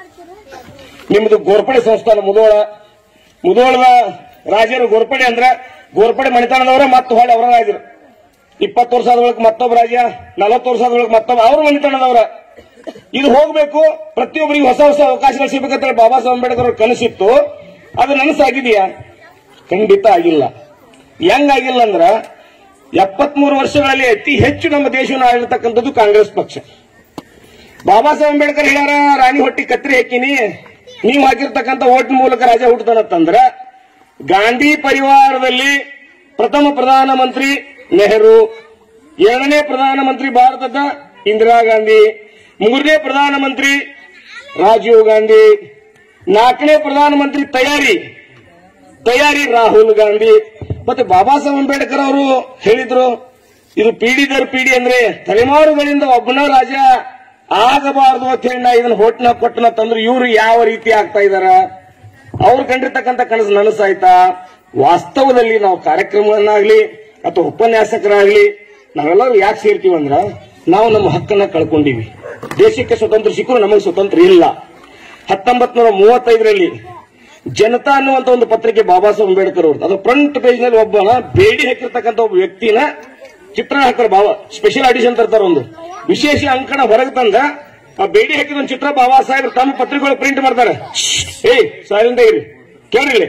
ನಿಮ್ದು ಗೋರ್ಪಡೆ ಸಂಸ್ಥಾನ ಮುದೋಳ ಮುದೋಳದ ರಾಜರು ಗೋರ್ಪಡೆ ಅಂದ್ರ ಗೋರ್ಪಡೆ ಮಣಿತನದವರ ಮತ್ತೆ ಹೊಳೆ ಅವರ ರಾಜರು ಇಪ್ಪತ್ತು ವರ್ಷ ಆದ ಬಳಿಕ ಮತ್ತೊಬ್ಬ ರಾಜ ನಲವತ್ತು ವರ್ಷ ಆದ ಬಳಿಕ ಮತ್ತೊಬ್ಬ ಅವ್ರ ಮಣಿತನದವರ ಇದು ಹೋಗ್ಬೇಕು ಪ್ರತಿಯೊಬ್ಬರಿಗೆ ಹೊಸ ಹೊಸ ಅವಕಾಶಗಳು ಸಿಗ್ಬೇಕಂತ ಬಾಬಾ ಸಾಹೇಬ್ ಅಂಬೇಡ್ಕರ್ ಅವ್ರ ಕನಸಿತ್ತು ಅದು ನನಸಾಗಿದೆಯಾ ಖಂಡಿತ ಆಗಿಲ್ಲ ಹೆಂಗಾಗಿಲ್ಲ ಅಂದ್ರ ಎಪ್ಪತ್ಮೂರು ವರ್ಷಗಳಲ್ಲಿ ಅತಿ ಹೆಚ್ಚು ನಮ್ಮ ದೇಶವನ್ನು ಆಳಿರ್ತಕ್ಕಂಥದ್ದು ಕಾಂಗ್ರೆಸ್ ಪಕ್ಷ ಬಾಬಾ ಸಾಹೇಬ್ ಅಂಬೇಡ್ಕರ್ ಹೇಳ್ಯಾರ ರಾಣಿ ಹೊಟ್ಟಿ ಕತ್ರಿ ಹಾಕಿನಿ ನೀವು ಹಾಕಿರ್ತಕ್ಕಂಥ ಓಟ್ ಮೂಲಕ ರಾಜ ಹುಟ್ಟತಾನಂತಂದ್ರ ಗಾಂಧಿ ಪರಿವಾರದಲ್ಲಿ ಪ್ರಥಮ ಪ್ರಧಾನಮಂತ್ರಿ ನೆಹರು ಎರಡನೇ ಪ್ರಧಾನಮಂತ್ರಿ ಭಾರತದ ಇಂದಿರಾ ಗಾಂಧಿ ಮೂರನೇ ಪ್ರಧಾನಮಂತ್ರಿ ರಾಜೀವ್ ಗಾಂಧಿ ನಾಲ್ಕನೇ ಪ್ರಧಾನಮಂತ್ರಿ ತಯಾರಿ ತಯಾರಿ ರಾಹುಲ್ ಗಾಂಧಿ ಮತ್ತೆ ಬಾಬಾ ಸಾಹೇಬ್ ಅಂಬೇಡ್ಕರ್ ಅವರು ಹೇಳಿದ್ರು ಇದು ಪೀಡಿ ದರ್ ಪೀಡಿ ಅಂದ್ರೆ ತಲೆಮಾರುಗಳಿಂದ ಒಬ್ಬನ ರಾಜ ಆಗಬಾರದು ಅಂತ ಹೇಳಿ ನಾ ಇದನ್ನ ಹೋಟ್ನ ಕೊಟ್ಟನ ತಂದ್ರೆ ಇವರು ಯಾವ ರೀತಿ ಆಗ್ತಾ ಇದಾರ ಅವ್ರು ಕಂಡಿರ್ತಕ್ಕಂಥ ಕನಸು ನನಸಾಯ್ತಾ ವಾಸ್ತವದಲ್ಲಿ ನಾವು ಕಾರ್ಯಕ್ರಮಗಳನ್ನಾಗ್ಲಿ ಅಥವಾ ಉಪನ್ಯಾಸಕರಾಗ್ಲಿ ನಾವೆಲ್ಲರೂ ಯಾಕೆ ಸೇರ್ತೀವಿ ಅಂದ್ರ ನಾವು ನಮ್ಮ ಹಕ್ಕನ್ನ ಕಳ್ಕೊಂಡಿವಿ ದೇಶಕ್ಕೆ ಸ್ವತಂತ್ರ ಸಿಕ್ಕರು ನಮಗೆ ಸ್ವತಂತ್ರ ಇಲ್ಲ ಹತ್ತೊಂಬತ್ ನೂರ ಮೂವತ್ತೈದರಲ್ಲಿ ಜನತಾ ಅನ್ನುವಂತ ಒಂದು ಪತ್ರಿಕೆ ಬಾಬಾ ಸಾಹೇಬ್ ಅಂಬೇಡ್ಕರ್ ಅವ್ರದ್ದು ಅದು ಫ್ರಂಟ್ ಪೇಜ್ ನಲ್ಲಿ ಒಬ್ಬನ ಬೇಡಿ ಹಾಕಿರ್ತಕ್ಕಂಥ ಒಬ್ಬ ವ್ಯಕ್ತಿನ ಚಿತ್ರ ಹಾಕ್ತಾರೆ ಬಾಬಾ ಸ್ಪೆಷಲ್ ಆಡಿಷನ್ ತರ್ತಾರ ಒಂದು ವಿಶೇಷ ಅಂಕಣ ಹೊರಗೆ ತಂದ ಆ ಬೇಡಿ ಹಾಕಿದ ಒಂದು ಚಿತ್ರ ಬಾಬಾ ಸಾಹೇಬ್ ತಮ್ಮ ಪತ್ರಿಕೆಗಳು ಪ್ರಿಂಟ್ ಮಾಡ್ತಾರೆ ಏಯ್ ಸೈಲೆಂಟ್ ಆಗಿರಿ ಕೇಳಿಲ್ಲ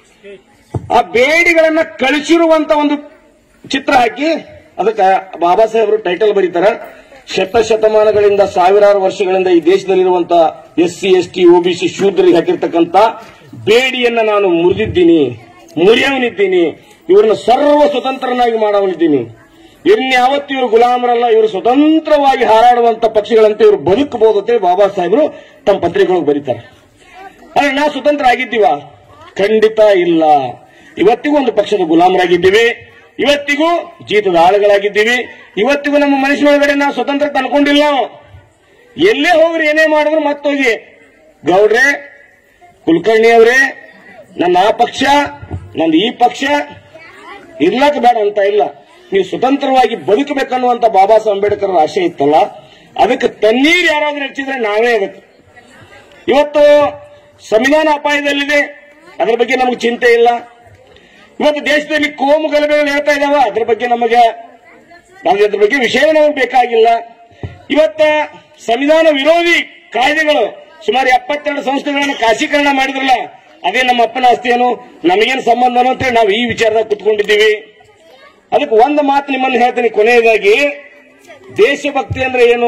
ಆ ಬೇಡಿಗಳನ್ನ ಕಳಿಸಿರುವಂತ ಒಂದು ಚಿತ್ರ ಹಾಕಿ ಅದಕ್ಕೆ ಬಾಬಾ ಸಾಹೇಬರು ಟೈಟಲ್ ಬರೀತಾರ ಶತ ಶತಮಾನಗಳಿಂದ ಸಾವಿರಾರು ವರ್ಷಗಳಿಂದ ಈ ದೇಶದಲ್ಲಿರುವಂತ S C S T OBC ಶೂದ್ರಿಗೆ ಹಾಕಿರ್ತಕ್ಕಂತ ಬೇಡಿಯನ್ನ ನಾನು ಮುರಿದಿದ್ದೀನಿ ಮುರಿಯವನಿದ್ದೀನಿ ಇವ್ರನ್ನ ಸರ್ವ ಸ್ವತಂತ್ರನಾಗಿ ಮಾಡವನಿದ್ದೀನಿ ಇನ್ಯಾವತ್ತು ಇವರು ಗುಲಾಮರಲ್ಲ ಇವರು ಸ್ವತಂತ್ರವಾಗಿ ಹಾರಾಡುವಂತ ಪಕ್ಷಿಗಳಂತೆ ಇವರು ಬದುಕಬಹುದು ಅಂತೇಳಿ ಬಾಬಾ ಸಾಹೇಬರು ತಮ್ಮ ಪತ್ರಿಕೆಗಳಿಗೆ ಬರೀತಾರೆ ಆದ್ರೆ ನಾವು ಸ್ವತಂತ್ರ ಆಗಿದ್ದೀವ ಖಂಡಿತ ಇಲ್ಲ ಇವತ್ತಿಗೂ ಒಂದು ಪಕ್ಷದ ಗುಲಾಮರಾಗಿದ್ದೀವಿ ಇವತ್ತಿಗೂ ಜೀತದ ಆಳುಗಳಾಗಿದ್ದೀವಿ ಇವತ್ತಿಗೂ ನಮ್ಮ ಮನುಷ್ಯನೊಳಗಡೆ ನಾವು ಸ್ವತಂತ್ರ ಅನ್ಕೊಂಡಿಲ್ಲ ನಾವು. ಎಲ್ಲೇ ಹೋಗ್ರಿ ಏನೇ ಮಾಡಿದ್ರು ಮತ್ತೋಗಿ ಗೌಡ್ರೆ ಕುಲಕರ್ಣಿ ಅವರೇ ನನ್ನ ಆ ಪಕ್ಷ ನಂದು ಈ ಪಕ್ಷ ಇರ್ಲಕ್ ಬೇಡ ಅಂತ ಇಲ್ಲ ನೀವು ಸ್ವತಂತ್ರವಾಗಿ ಬದುಕಬೇಕನ್ನುವಂತ ಬಾಬಾ ಸಾಹೇಬ್ ಅಂಬೇಡ್ಕರ್ ಅವ್ರ ಆಶೆ ಇತ್ತಲ್ಲ ಅದಕ್ಕೆ ತಣ್ಣೀರು ಯಾರಾದ್ರೂ ಹೆಚ್ಚಿದ್ರೆ ನಾವೇ ಅದಕ್ಕೆ ಇವತ್ತು ಸಂವಿಧಾನ ಅಪಾಯದಲ್ಲಿದೆ ಅದರ ಬಗ್ಗೆ ನಮಗೆ ಚಿಂತೆ ಇಲ್ಲ ಇವತ್ತು ದೇಶದಲ್ಲಿ ಕೋಮು ಗಲಭೆಗಳು ಹೇಳ್ತಾ ಇದಾವ ಅದ್ರ ಬಗ್ಗೆ ನಮಗೆ ನಮಗೆ ಅದ್ರ ಬಗ್ಗೆ ವಿಷಯ ನಮಗೆ ಬೇಕಾಗಿಲ್ಲ ಇವತ್ತ ಸಂವಿಧಾನ ವಿರೋಧಿ ಕಾಯ್ದೆಗಳು ಸುಮಾರು ಎಪ್ಪತ್ತೆರಡು ಸಂಸ್ಥೆಗಳನ್ನು ಖಾಸೀಕರಣ ಮಾಡಿದ್ರಲ್ಲ ಅದೇ ನಮ್ಮ ಅಪ್ಪನ ಆಸ್ತಿಯೇನು ನಮಗೇನು ಸಂಬಂಧನೋ ಅಂತೇಳಿ ನಾವು ಈ ವಿಚಾರದಾಗ ಕುತ್ಕೊಂಡಿದ್ದೀವಿ ಅದಕ್ಕೆ ಒಂದು ಮಾತು ನಿಮ್ಮನ್ನು ಹೇಳ್ತೀನಿ ಕೊನೆಯದಾಗಿ ದೇಶಭಕ್ತಿ ಅಂದ್ರೆ ಏನು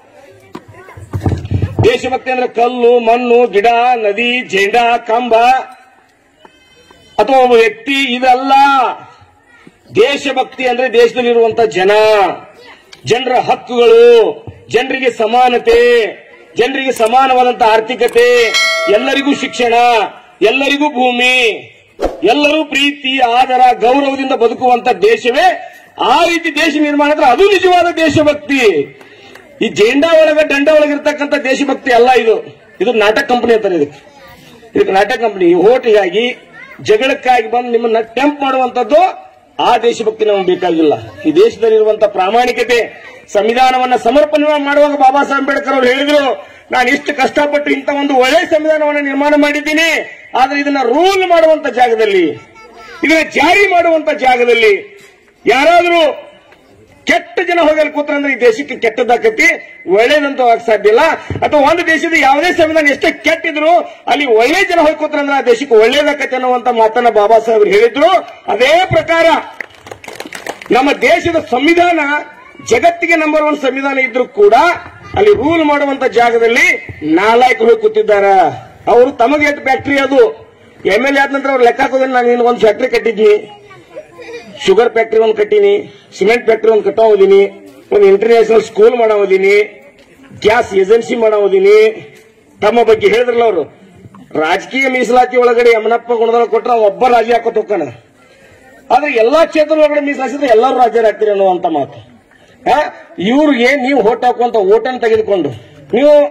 ದೇಶಭಕ್ತಿ ಅಂದ್ರೆ ಕಲ್ಲು ಮಣ್ಣು ಗಿಡ ನದಿ ಜೆಂಡ ಕಂಬ ಅಥವಾ ಒಬ್ಬ ವ್ಯಕ್ತಿ ಇದಲ್ಲ ದೇಶಭಕ್ತಿ ಅಂದ್ರೆ ದೇಶದಲ್ಲಿರುವಂತ ಜನ ಜನರ ಹಕ್ಕುಗಳು ಜನರಿಗೆ ಸಮಾನತೆ ಜನರಿಗೆ ಸಮಾನವಾದಂತ ಆರ್ಥಿಕತೆ ಎಲ್ಲರಿಗೂ ಶಿಕ್ಷಣ ಎಲ್ಲರಿಗೂ ಭೂಮಿ ಎಲ್ಲರೂ ಪ್ರೀತಿ ಆದರ ಗೌರವದಿಂದ ಬದುಕುವಂತ ದೇಶವೇ ಆ ರೀತಿ ದೇಶ ನಿರ್ಮಾಣ ಅಂದ್ರೆ ಅದು ನಿಜವಾದ ದೇಶಭಕ್ತಿ ಈ ಜೆಂಡಾ ಒಳಗ ದಂಡ ಒಳಗಿರ್ತಕ್ಕಂಥ ದೇಶಭಕ್ತಿ ಅಲ್ಲ ಇದು ಇದು ನಾಟಕ ಕಂಪನಿ ಅಂತಾರೆ ಇದಕ್ಕೆ ಇದಕ್ಕೆ ನಾಟಕ ಕಂಪನಿ ಹೋಟಿಗಾಗಿ ಜಗಳಕ್ಕಾಗಿ ಬಂದು ನಿಮ್ಮನ್ನ ಟೆಂಪ್ ಮಾಡುವಂತದ್ದು ಆ ದೇಶಭಕ್ತಿ ನಮಗೆ ಬೇಕಾಗಿಲ್ಲ ಈ ದೇಶದಲ್ಲಿರುವಂತ ಪ್ರಾಮಾಣಿಕತೆ ಸಂವಿಧಾನವನ್ನ ಸಮರ್ಪಣೆ ಮಾಡುವಾಗ ಬಾಬಾ ಸಾಹೇಬ್ ಅಂಬೇಡ್ಕರ್ ಅವರು ಹೇಳಿದ್ರು ನಾನು ಇಷ್ಟು ಕಷ್ಟಪಟ್ಟು ಇಂಥ ಒಂದು ಒಳ್ಳೆ ಸಂವಿಧಾನವನ್ನ ನಿರ್ಮಾಣ ಮಾಡಿದ್ದೀನಿ ಆದ್ರೆ ಇದನ್ನ ರೂಲ್ ಮಾಡುವಂತ ಜಾಗದಲ್ಲಿ ಇದನ್ನ ಜಾರಿ ಮಾಡುವಂತ ಜಾಗದಲ್ಲಿ ಯಾರಾದ್ರೂ ಕೆಟ್ಟ ಜನ ಹೋಗಲು ಕೂತ್ರಂದ್ರೆ ಈ ದೇಶಕ್ಕೆ ಕೆಟ್ಟದಾಕತಿ ಒಳ್ಳೇದಂತೂ ಆಗಕ್ ಸಾಧ್ಯ ಇಲ್ಲ ಅಥವಾ ಒಂದು ದೇಶದ ಯಾವುದೇ ಸಂವಿಧಾನ ಎಷ್ಟೇ ಕೆಟ್ಟಿದ್ರು ಅಲ್ಲಿ ಒಳ್ಳೆ ಜನ ಹೋಗಿ ಕೂತ್ರಂದ್ರೆ ಆ ದೇಶಕ್ಕೆ ಒಳ್ಳೇದಾಕತಿ ಅನ್ನುವಂತ ಮಾತನ್ನ ಬಾಬಾ ಸಾಹೇಬರು ಹೇಳಿದ್ರು ಅದೇ ಪ್ರಕಾರ ನಮ್ಮ ದೇಶದ ಸಂವಿಧಾನ ಜಗತ್ತಿಗೆ ನಂಬರ್ ಒನ್ ಸಂವಿಧಾನ ಇದ್ರೂ ಕೂಡ ಅಲ್ಲಿ ರೂಲ್ ಮಾಡುವಂತ ಜಾಗದಲ್ಲಿ ನಾಲಾಯಕರು ಹೋಗಿ ಕೂತಿದ್ದಾರ ಅವರು ತಮಗೆ ಎಷ್ಟು ಫ್ಯಾಕ್ಟ್ರಿ ಅದು ಎಮ್ ಎಲ್ ಎ ಆದ ನಂತರ ಅವ್ರು ಲೆಕ್ಕ ಹಾಕೋದ್ರೆ ನಾನು ಇನ್ನು ಒಂದು ಫ್ಯಾಕ್ಟ್ರಿ ಕಟ್ಟಿದ್ನಿ ಶುಗರ್ ಫ್ಯಾಕ್ಟ್ರಿ ಒಂದು ಕಟ್ಟೀನಿ ಸಿಮೆಂಟ್ ಫ್ಯಾಕ್ಟ್ರಿ ಒಂದು ಕಟ್ಟೋ ಹೋದಿನಿ ಒಂದು ಇಂಟರ್ನ್ಯಾಷನಲ್ ಸ್ಕೂಲ್ ಮಾಡೋ ಹೋದಿನಿ ಗ್ಯಾಸ್ ಏಜೆನ್ಸಿ ಮಾಡೋ ಹೋದಿನಿ ತಮ್ಮ ಬಗ್ಗೆ ಹೇಳಿದ್ರಲ್ಲ ಅವರು ರಾಜಕೀಯ ಮೀಸಲಾತಿ ಒಳಗಡೆ ಯಮನಪ್ಪ ಗುಣದೊಳಗೆ ಕೊಟ್ರೆ ಅವ ಒಬ್ಬ ರಾಜಿ ಹಾಕೋತ ಹೋಗ್ತಾನೆ ಆದ್ರೆ ಎಲ್ಲಾ ಕ್ಷೇತ್ರ ಒಳಗಡೆ ಮೀಸಲಾಸಿದ್ರೆ ಎಲ್ಲರೂ ರಾಜ್ಯರಾಗ್ತೀರಿ ಅನ್ನುವಂತ ಮಾತು ಇವ್ರಿಗೆ ನೀವು ಓಟ್ ಹಾಕುವಂತ ಓಟನ್ನು ತೆಗೆದುಕೊಂಡು ನೀವು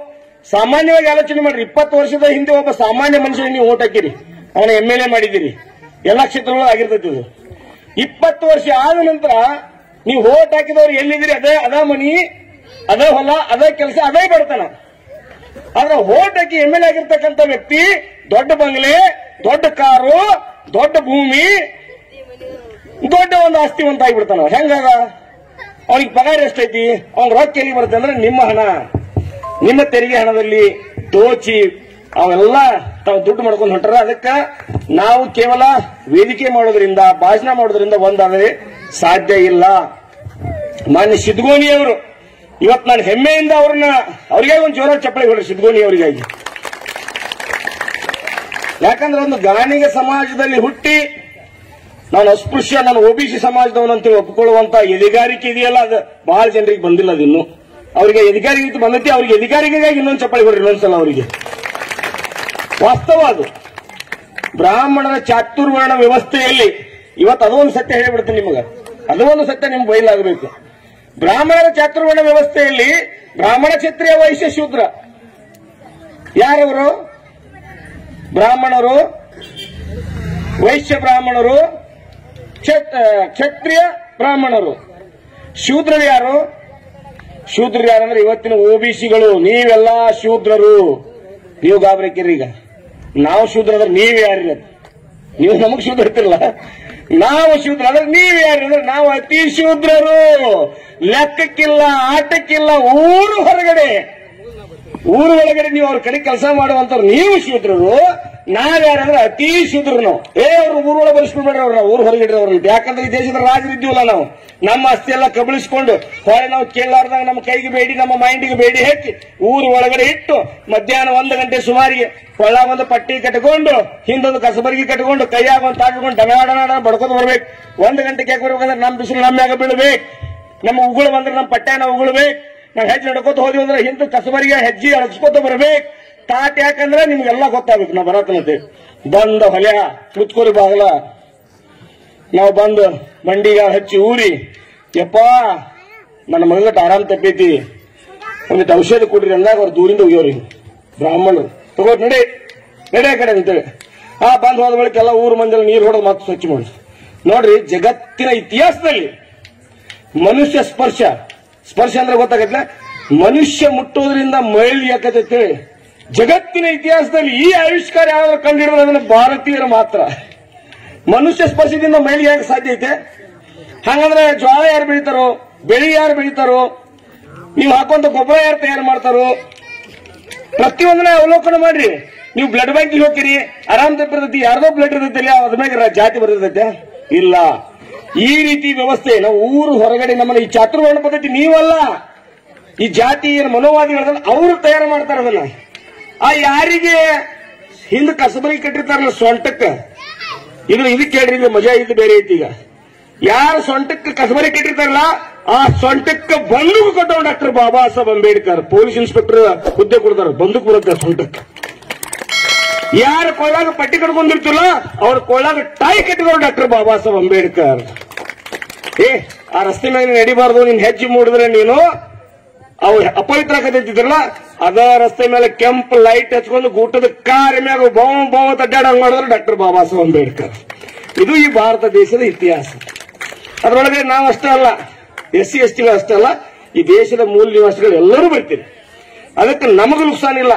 ಸಾಮಾನ್ಯವಾಗಿ ಆಲೋಚನೆ ಮಾಡ್ರಿ ಇಪ್ಪತ್ತು ವರ್ಷದ ಹಿಂದೆ ಒಬ್ಬ ಸಾಮಾನ್ಯ ಮನುಷ್ಯನಿಗೆ ನೀವು ಓಟ್ ಹಾಕಿರಿ ಅವನ ಎಂ ಎಲ್ ಎ ಮಾಡಿದಿರಿ ಎಲ್ಲಾ ಕ್ಷೇತ್ರಗಳು ಆಗಿರ್ತೈತಿ ಇದು ಇಪ್ಪತ್ತು ವರ್ಷ ಆದ ನಂತರ ನೀವು ಓಟ್ ಹಾಕಿದವ್ರು ಎಲ್ಲಿದ್ದೀರಿ ಅದೇ ಅದ ಮನಿ ಅದೇ ಹೊಲ ಅದೇ ಕೆಲಸ ಅದೇ ಬಡತನ ಆದ್ರೆ ಓಟ್ ಹಾಕಿ ಎಂ ಎಲ್ ಎ ಆಗಿರ್ತಕ್ಕಂಥ ವ್ಯಕ್ತಿ ದೊಡ್ಡ ಬಂಗ್ಲೆ ದೊಡ್ಡ ಕಾರು ದೊಡ್ಡ ಭೂಮಿ ದೊಡ್ಡ ಒಂದು ಆಸ್ತಿವಂತ ಆಗಿಬಿಡ್ತಾನ ಹೆಂಗಾಗ ಅವನಿಗೆ ಪಗಾರ ಎಷ್ಟೈತಿ ಅವ್ನ ರೊಕ್ಕ ಎಲ್ಲಿ ಬರುತ್ತೆ ಅಂದ್ರೆ ನಿಮ್ಮ ಹಣ ನಿಮ್ಮ ತೆರಿಗೆ ಹಣದಲ್ಲಿ ದೋಚಿ ಅವೆಲ್ಲ ತಾವು ದುಡ್ಡು ಮಾಡ್ಕೊಂಡು ಹೊಂಟಾರ ಅದಕ್ಕ ನಾವು ಕೇವಲ ವೇದಿಕೆ ಮಾಡೋದ್ರಿಂದ ಭಾಷಣ ಮಾಡೋದ್ರಿಂದ ಒಂದಾದರೆ ಸಾಧ್ಯ ಇಲ್ಲ ಮಾನ್ಯ ಸಿದ್ಗೋನಿ ಅವರು ಇವತ್ತು ನಾನು ಹೆಮ್ಮೆಯಿಂದ ಅವ್ರನ್ನ ಅವ್ರಿಗೆ ಒಂದು ಜೋರ ಚಪ್ಪಳಿ ಹೊಡ್ರಿ ಸಿದ್ಗೋನಿ ಅವರಿಗಾಗಿ ಯಾಕಂದ್ರೆ ಒಂದು ಗಾಣಿಗ ಸಮಾಜದಲ್ಲಿ ಹುಟ್ಟಿ ನಾನು ಅಸ್ಪೃಶ್ಯ ನಾನು ಒಬಿಸಿ ಸಮಾಜದವನು ಅಂತ ಒಪ್ಪಿಕೊಳ್ಳುವಂತ ಎದಿಗಾರಿಕೆ ಇದೆಯಲ್ಲ ಅದು ಬಹಳ ಜನರಿಗೆ ಬಂದಿಲ್ಲ ಅದಿನ್ನು ಅವರಿಗೆ ಎದಿಗಾರಿಕೆ ಬಂದೈತಿ ಅವ್ರಿಗೆ ಎದಿಗಾರಿಕೆಗಾಗಿ ಇನ್ನೊಂದು ಚಪ್ಪಳಿ ಕೊಡ್ರಿ ಇನ್ನೊಂದ್ಸಲ ಅವರಿಗೆ ವಾಸ್ತವ ಅದು ಬ್ರಾಹ್ಮಣರ ಚಾತುರ್ವರ್ಣ ವ್ಯವಸ್ಥೆಯಲ್ಲಿ ಇವತ್ತು ಅದು ಒಂದು ಸತ್ಯ ಹೇಳಿಬಿಡ್ತೀನಿ ನಿಮಗೆ ಅದು ಒಂದು ಸತ್ಯ ನಿಮ್ಗೆ ಬಯಲಾಗಬೇಕು ಬ್ರಾಹ್ಮಣರ ಚಾತುರ್ವರ್ಣ ವ್ಯವಸ್ಥೆಯಲ್ಲಿ ಬ್ರಾಹ್ಮಣ ಕ್ಷತ್ರಿಯ ವೈಶ್ಯ ಶೂದ್ರ ಯಾರವರು ಬ್ರಾಹ್ಮಣರು ವೈಶ್ಯ ಬ್ರಾಹ್ಮಣರು ಕ್ಷತ್- ಆ, ಕ್ಷತ್ರಿಯ ಬ್ರಾಹ್ಮಣರು ಶೂದ್ರರು ಯಾರು ಶೂದ್ರರು ಯಾರಂದ್ರೆ ಇವತ್ತಿನ ಓಬಿಸಿಗಳು ನೀವೆಲ್ಲ ಶೂದ್ರರು ನೀವು ಗಾಬರಿಕಿರಿ ಈಗ ನಾವು ಶೂದ್ರ ಅಂದ್ರೆ ನೀವ್ ಯಾರಿ ನೀವು ನಮಗ್ ಶೂದ್ರ ಇರ್ತಿರಲ್ಲ ನಾವು ಶೂದ್ರ ಅಂದ್ರೆ ನೀವ್ ಯಾರು ಅಂದ್ರೆ ನಾವು ಅತಿ ಶೂದ್ರರು ಲೆಕ್ಕಕ್ಕಿಲ್ಲ ಆಟಕ್ಕಿಲ್ಲ ಊರು ಹೊರಗಡೆ ಊರು ಒಳಗಡೆ ನೀವು ಅವ್ರ ಕಡೆ ಕೆಲಸ ಮಾಡುವಂತವ್ರು ನೀವು ಶೂದ್ರರು ನಾವ್ಯಾರಂದ್ರೆ ಅತಿ ಶೂದ್ರರು ನಾವು ಏ ಅವ್ರು ಊರೊಳಗೆ ಬಲಿಸ್ಕೊಂಡ್ಬೇಡ್ರಿ ಅವ್ರನ್ನ ಊರು ಹೊರಗಿಡ್ರಿ ಅವ್ರನ್ನ ಯಾಕಂದ್ರೆ ಈ ದೇಶದ ರಾಜರಿದ್ದೀವಲ್ಲ ನಾವು ನಮ್ಮ ಆಸ್ತಿ ಎಲ್ಲ ಕಬಳಿಸ್ಕೊಂಡು ಹೊಳೆ ನಾವು ಕೇಳಾರ್ದಾಗ ನಮ್ಮ ಕೈಗೆ ಬೇಡಿ ನಮ್ಮ ಮೈಂಡಿಗೆ ಬೇಡಿ ಹಾಕಿ ಊರು ಒಳಗಡೆ ಇಟ್ಟು ಮಧ್ಯಾಹ್ನ ಒಂದು ಗಂಟೆ ಸುಮಾರಿಗೆ ಕೊಳ್ಳ ಒಂದು ಪಟ್ಟಿ ಕಟ್ಕೊಂಡು ಹಿಂದೊಂದು ಕಸಬರಿಗೆ ಕಟ್ಕೊಂಡು ಕೈಯಾಗ ಒಂದು ತಾಡ್ಕೊಂಡು ಡನಾಡನಾಡ ಬಡ್ಕೊಂಡು ಬರ್ಬೇಕು ಒಂದು ಗಂಟೆಗೆ ಯಾಕೆ ಬರ್ಬೇಕಂದ್ರೆ ನಮ್ಮ ಬಿಸಿಲು ನಮ್ಮ ಮ್ಯಾಗ ಬೀಳ್ಬೇಕು ನಮ್ಮ ಉಗುಳು ಬಂದ್ರೆ ನಮ್ಮ ಪಟ್ಟ್ಯಾನ ಉಗುಳ್ಬೇಕು ನಾವು ಹೆಜ್ಜೆ ನಡ್ಕೋತ ಹೋದ್ವಿ ಅಂದ್ರೆ ಹಿಂದೆ ಕಸಬರಿಗೆ ಹೆಜ್ಜೆ ಅಳಸ್ಕೋತ ಬರ್ಬೇಕು ತಾಟ್ ಯಾಕಂದ್ರೆ ನಿಮ್ಗೆಲ್ಲ ಗೊತ್ತಾಗ್ಬೇಕು ನಾವು ಬರತ್ತನಂತೆ ಬಂದ ಹೊಲೆ ಮುತ್ಕೋರಿ ಬಾಗಲ ನಾವು ಬಂದು ಬಂಡಿಗ ಹಚ್ಚಿ ಊರಿ ಯಪ್ಪ ನನ್ನ ಮಗಟ್ ಆರಾಮ್ ತಪ್ಪೈತಿ ಒಂದಿಟ್ಟು ಔಷಧ ಕೊಡ್ರಿ ಅಂದಾಗ ಅವ್ರು ದೂರಿಂದ ಹೋಗ್ಯವ್ರಿ ಬ್ರಾಹ್ಮಣರು ತಗೋಟ್ ನಡಿ ನಡಿ ಆ ಕಡೆ ಅಂತೇಳಿ ಆ ಬಂದ್ ಹೋದ ಬಳಿಕ ಎಲ್ಲ ಊರು ಮಂದಿಯಲ್ಲಿ ನೀರು ಹೊಡೆದು ಮತ್ತೆ ಸ್ವಚ್ಛ ಮಾಡಿ ನೋಡ್ರಿ ಜಗತ್ತಿನ ಇತಿಹಾಸದಲ್ಲಿ ಮನುಷ್ಯ ಸ್ಪರ್ಶ ಸ್ಪರ್ಶ ಅಂದ್ರೆ ಗೊತ್ತಾಗತ್ಲ ಮನುಷ್ಯ ಮುಟ್ಟೋದ್ರಿಂದ ಮೈಲಿ ಯಾಕತೈತೆ ಜಗತ್ತಿನ ಇತಿಹಾಸದಲ್ಲಿ ಈ ಆವಿಷ್ಕಾರ ಯಾರು ಕಂಡಿಡಿದ್ರೆ ಅದನ್ನ ಭಾರತೀಯರು ಮಾತ್ರ ಮನುಷ್ಯ ಸ್ಪರ್ಶದಿಂದ ಮೈಲಿ ಯಾಕೆ ಸಾಧ್ಯ ಐತೆ ಹಂಗಂದ್ರೆ ಜ್ವಾಳ ಯಾರು ಬೆಳಿತಾರೋ ಬೆಳಿ ಯಾರು ಬೆಳಿತಾರೋ ನೀವು ಹಾಕುವಂತ ಗೊಬ್ಬರ ಯಾರು ತಯಾರು ಮಾಡ್ತಾರೋ ಪ್ರತಿಯೊಂದನ್ನ ಅವಲೋಕನ ಮಾಡ್ರಿ ನೀವು ಬ್ಲಡ್ ಬ್ಯಾಂಕಿಗೆ ಹೋಗ್ತೀರಿ ಆರಾಮ್ ತಪ್ಪಿರ್ತೈತಿ ಯಾರ್ದೋ ಬ್ಲಡ್ ಇರ್ತೈತಿ ಅದ್ರ ಮ್ಯಾಗ ಜಾತಿ ಬರ್ತೈತೆ ಇಲ್ಲ ಈ ರೀತಿ ವ್ಯವಸ್ಥೆ ನಾವು ಊರು ಹೊರಗಡೆ ನಮ್ಮನ್ನ ಈ ಚಾತುರ್ವರ್ಣ ಪದ್ಧತಿ ನೀವಲ್ಲ ಈ ಜಾತಿ ಏನು ಮನೋವಾದಿಗಳದಲ್ಲ ಅವರು ತಯಾರು ಮಾಡ್ತಾರ ಅದನ್ನ ಆ ಯಾರಿಗೆ ಹಿಂದ ಕಸಬರಿ ಕಟ್ಟಿರ್ತಾರಲ್ಲ ಸೊಂಟಕ್ಕ ಇದು ಇದಕ್ಕೆ ಕೇಳ್ರಿ ಇದು ಮಜಾ ಇದು ಬೇರೆ ಐತಿ ಈಗ ಯಾರು ಸೊಂಟಕ್ಕೆ ಕಸಬರಿ ಕಟ್ಟಿರ್ತಾರಲ್ಲ ಆ ಸೊಂಟಕ್ಕೆ ಬಂದೂಕು ಕೊಟ್ಟವ್ doctor Baba Saheb Ambedkar police inspector ಹುದ್ದೆ ಕೊಡ್ತಾರ ಬಂದೂಕು ಬರುತ್ತೆ ಸೊಂಟಕ್ಕೆ ಯಾರು ಕೊಳ್ಳಾಗ ಪಟ್ಟಿ ಕಟ್ಕೊಂಡಿರ್ತಿಲ್ಲ ಅವ್ರ ಕೊಳ್ಳಾಗ ಟಾಯ್ ಕಟ್ಟಿದವ್ರು ಡಾಕ್ಟರ್ ಬಾಬಾ ಸಾಹೇಬ್ ಅಂಬೇಡ್ಕರ್ ಏ ಆ ರಸ್ತೆ ಮೇಲೆ ನೀನ್ ನಡಿಬಾರ್ದು ನೀನ್ ಹೆಜ್ಜೆ ಮೂಡಿದ್ರೆ ನೀನು ಅವು ಅಪವಿತ್ರ ಕತ್ತಿದ್ರಲ್ಲ ಅದ ರಸ್ತೆ ಮೇಲೆ ಕೆಂಪು ಲೈಟ್ ಹಚ್ಕೊಂಡು ಗೂಟದ ಕಾರ್ ಮ್ಯಾಗ ಬಾವ ಬಾವ ತಡ್ಡಾಡಂಗ್ ಮಾಡಿದ್ರೆ ಡಾಕ್ಟರ್ ಬಾಬಾ ಸಾಹೇಬ್ ಅಂಬೇಡ್ಕರ್ ಇದು ಈ ಭಾರತ ದೇಶದ ಇತಿಹಾಸ ಅದರೊಳಗೆ ನಾವು ಅಷ್ಟೇ ಅಲ್ಲ ಎಸ್ ಸಿ ಎಸ್ ಟಿಗಳು ಅಷ್ಟೇ ಅಲ್ಲ ಈ ದೇಶದ ಮೂಲ ನಿವಾಸಿಗಳು ಎಲ್ಲರೂ ಬರ್ತೀರಿ ಅದಕ್ಕೆ ನಮಗೂ ನುಕ್ಸಾನ್ ಇಲ್ಲ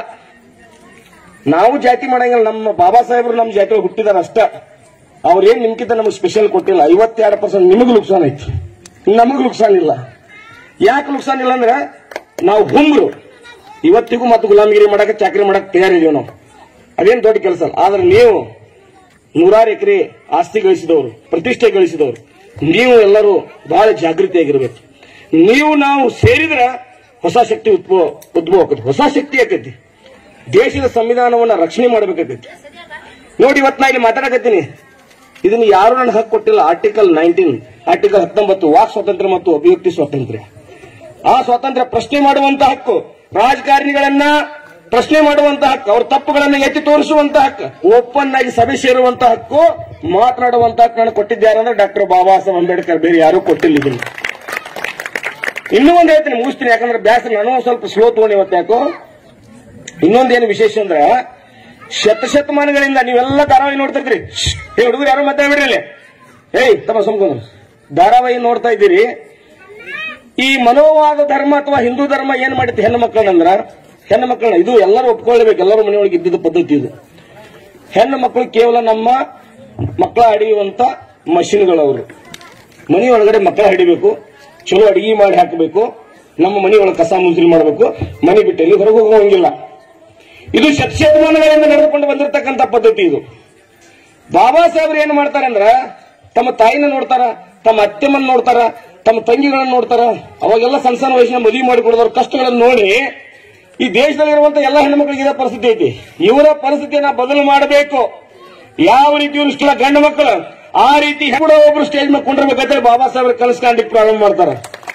ನಾವು ಜಾತಿ ಮಾಡಂಗಿಲ್ಲ ನಮ್ಮ ಬಾಬಾ ಸಾಹೇಬರು ನಮ್ಮ ಜಾತಿ ಒಳಗೆ ಹುಟ್ಟಿದಾರ ಅಷ್ಟ ಅವ್ರೇನ್ ನಿಮ್ಗಿಂತ ನಮಗೆ ಸ್ಪೆಷಲ್ ಕೊಟ್ಟಿಲ್ಲ ಐವತ್ತೆರಡು ಪರ್ಸೆಂಟ್ ನಿಮಗೂ ನುಕ್ಸಾನ್ ಐತಿ ನಮಗೂ ನುಕ್ಸಾನ್ ಇಲ್ಲ ಯಾಕೆ ನುಕ್ಸಾನ್ ಇಲ್ಲ ಅಂದ್ರೆ ನಾವು ಹುಂಬ್ರು ಇವತ್ತಿಗೂ ಮತ್ತು ಗುಲಾಮಗಿರಿ ಮಾಡಕ್ಕೆ ಚಾಕರಿ ಮಾಡಕ್ಕೆ ತಯಾರಿದೀವಿ ನಾವು ಅದೇನ್ ದೊಡ್ಡ ಕೆಲಸ ಅಲ್ಲ ಆದ್ರೆ ನೀವು ನೂರಾರು ಎಕರೆ ಆಸ್ತಿ ಗಳಿಸಿದವರು ಪ್ರತಿಷ್ಠೆ ಗಳಿಸಿದವರು ನೀವು ಎಲ್ಲರೂ ಬಹಳ ಜಾಗೃತಿಯಾಗಿರ್ಬೇಕು ನೀವು ನಾವು ಸೇರಿದ್ರೆ ಹೊಸ ಶಕ್ತಿ ಉದ್ಭವ ಉದ್ಭವ ಆಕತಿ ಹೊಸ ಶಕ್ತಿ ಆಕತಿ ದೇಶದ ಸಂವಿಧಾನವನ್ನ ರಕ್ಷಣೆ ಮಾಡಬೇಕಾಗೈತಿ ನೋಡಿ ಇವತ್ತು ನಾ ಇಲ್ಲಿ ಮಾತಾಡಕತ್ತೀನಿ ಇದನ್ನ ಯಾರು ನನ್ನ ಹಕ್ಕು ಕೊಟ್ಟಿಲ್ಲ ಆರ್ಟಿಕಲ್ ನೈನ್ಟೀನ್ ಆರ್ಟಿಕಲ್ ಹತ್ತೊಂಬತ್ತು ವಾಕ್ ಸ್ವಾತಂತ್ರ್ಯ ಮತ್ತು ಅಭಿವ್ಯಕ್ತಿ ಸ್ವಾತಂತ್ರ್ಯ ಆ ಸ್ವಾತಂತ್ರ್ಯ ಪ್ರಶ್ನೆ ಮಾಡುವಂತ ಹಕ್ಕು ರಾಜಕಾರಣಿಗಳನ್ನ ಪ್ರಶ್ನೆ ಮಾಡುವಂತ ಹಕ್ಕು ಅವ್ರ ತಪ್ಪುಗಳನ್ನ ಎತ್ತಿ ತೋರಿಸುವಂತ ಹಕ್ಕು ಓಪನ್ ಆಗಿ ಸಭೆ ಸೇರುವಂತ ಹಕ್ಕು ಮಾತನಾಡುವಂತ ಹಕ್ಕು ನಾನು ಕೊಟ್ಟಿದ್ದಾರೆ ಅಂದ್ರೆ ಡಾಕ್ಟರ್ ಬಾಬಾ ಸಾಹೇಬ್ ಅಂಬೇಡ್ಕರ್ ಬೇರೆ ಯಾರು ಕೊಟ್ಟಿಲ್ಲ ಇದನ್ನು ಇನ್ನೂ ಒಂದು ಹೇಳ್ತೀನಿ ಮುಗಿಸ್ತೀನಿ ಯಾಕಂದ್ರೆ ಬ್ಯಾಸ ನಾನು ಒಂದ್ ಸ್ವಲ್ಪ ಸ್ಲೋ ತಗೊಂಡು ಇವತ್ತು ಯಾಕೋ ಇನ್ನೊಂದೇನು ವಿಶೇಷ ಅಂದ್ರ ಶತಶತಮಾನಗಳಿಂದ ನೀವೆಲ್ಲ ಧಾರಾವಾಹಿ ನೋಡ್ತಿರ್ತೀರಿ ಶ್ಶ್, ಏ ಹುಡುಗರು ಯಾರು ಮಾತಾಡ್ಬಿಡ್ರಿ ಇಲ್ಲಿ ಏಯ್ ತಮ್ಮ ಸುಮ್ಕೊಂಡು ಧಾರಾವಾಹಿ ನೋಡ್ತಾ ಇದ್ದೀರಿ ಈ ಮನೋವಾದ ಧರ್ಮ ಅಥವಾ ಹಿಂದೂ ಧರ್ಮ ಏನ್ ಮಾಡಿತ್ತು ಹೆಣ್ಣು ಮಕ್ಕಳನ್ನಂದ್ರ ಹೆಣ್ಣು ಮಕ್ಕಳನ್ನ ಇದು ಎಲ್ಲರೂ ಒಪ್ಕೊಳ್ಬೇಕು ಎಲ್ಲರೂ ಮನೆಯೊಳಗೆ ಇದ್ದಿದ್ದ ಪದ್ಧತಿ ಇದು ಹೆಣ್ಣು ಮಕ್ಕಳು ಕೇವಲ ನಮ್ಮ ಮಕ್ಕಳ ಹಿಡಿಯುವಂತ ಮಷಿನ್ಗಳವರು ಮನಿ ಒಳಗಡೆ ಮಕ್ಕಳ ಹಿಡಿಬೇಕು ಚಲೋ ಅಡಿಗೆ ಮಾಡಿ ಹಾಕಬೇಕು ನಮ್ಮ ಮನಿ ಒಳಗೆ ಕಸ ಮುಸ್ರಿ ಮಾಡಬೇಕು ಮನೆ ಬಿಟ್ಟು ಎಲ್ಲಿ ಹೊರಗೆ ಹೋಗುವಂಗಿಲ್ಲ ಇದು ಶತಶತಮಾನಗಳಿಂದ ನಡೆದುಕೊಂಡು ಬಂದಿರತಕ್ಕಂತ ಪದ್ಧತಿ ಇದು ಬಾಬಾ ಸಾಹೇಬ್ರು ಏನ್ ಮಾಡ್ತಾರೆ ಅಂದ್ರ ತಮ್ಮ ತಾಯಿನ ನೋಡ್ತಾರ ತಮ್ಮ ಅತ್ತೆಮ್ಮನ್ ನೋಡ್ತಾರ ತಮ್ಮ ತಂಗಿಗಳನ್ನ ನೋಡ್ತಾರ ಅವಾಗೆಲ್ಲ ಸಣ್ಣ ಸಣ್ಣ ವಯಸ್ಸಿನ ಮದುವೆ ಮಾಡಿ ಕೊಡೋದ್ರ ಕಷ್ಟಗಳನ್ನ ನೋಡಿ ಈ ದೇಶದಲ್ಲಿರುವಂತ ಎಲ್ಲ ಹೆಣ್ಮಕ್ಳಿಗೆ ಇದೇ ಪರಿಸ್ಥಿತಿ ಐತಿ ಇವರ ಪರಿಸ್ಥಿತಿಯನ್ನ ಬದಲು ಮಾಡಬೇಕು ಯಾವ ರೀತಿ ಇವ್ರಿಷ್ಟೆಲ್ಲ ಗಂಡು ಮಕ್ಕಳು ಆ ರೀತಿ ಕೂಡ ಒಬ್ರು ಸ್ಟೇಜ್ ಮೇಲೆ ಕುಂಡಿರ್ಬೇಕಂತ ಬಾಬಾ ಸಾಹೇಬ್ರ ಕನಸು ಕಾಣ್ಲಿಕ್ಕೆ ಪ್ರಾರಂಭ ಮಾಡ್ತಾರ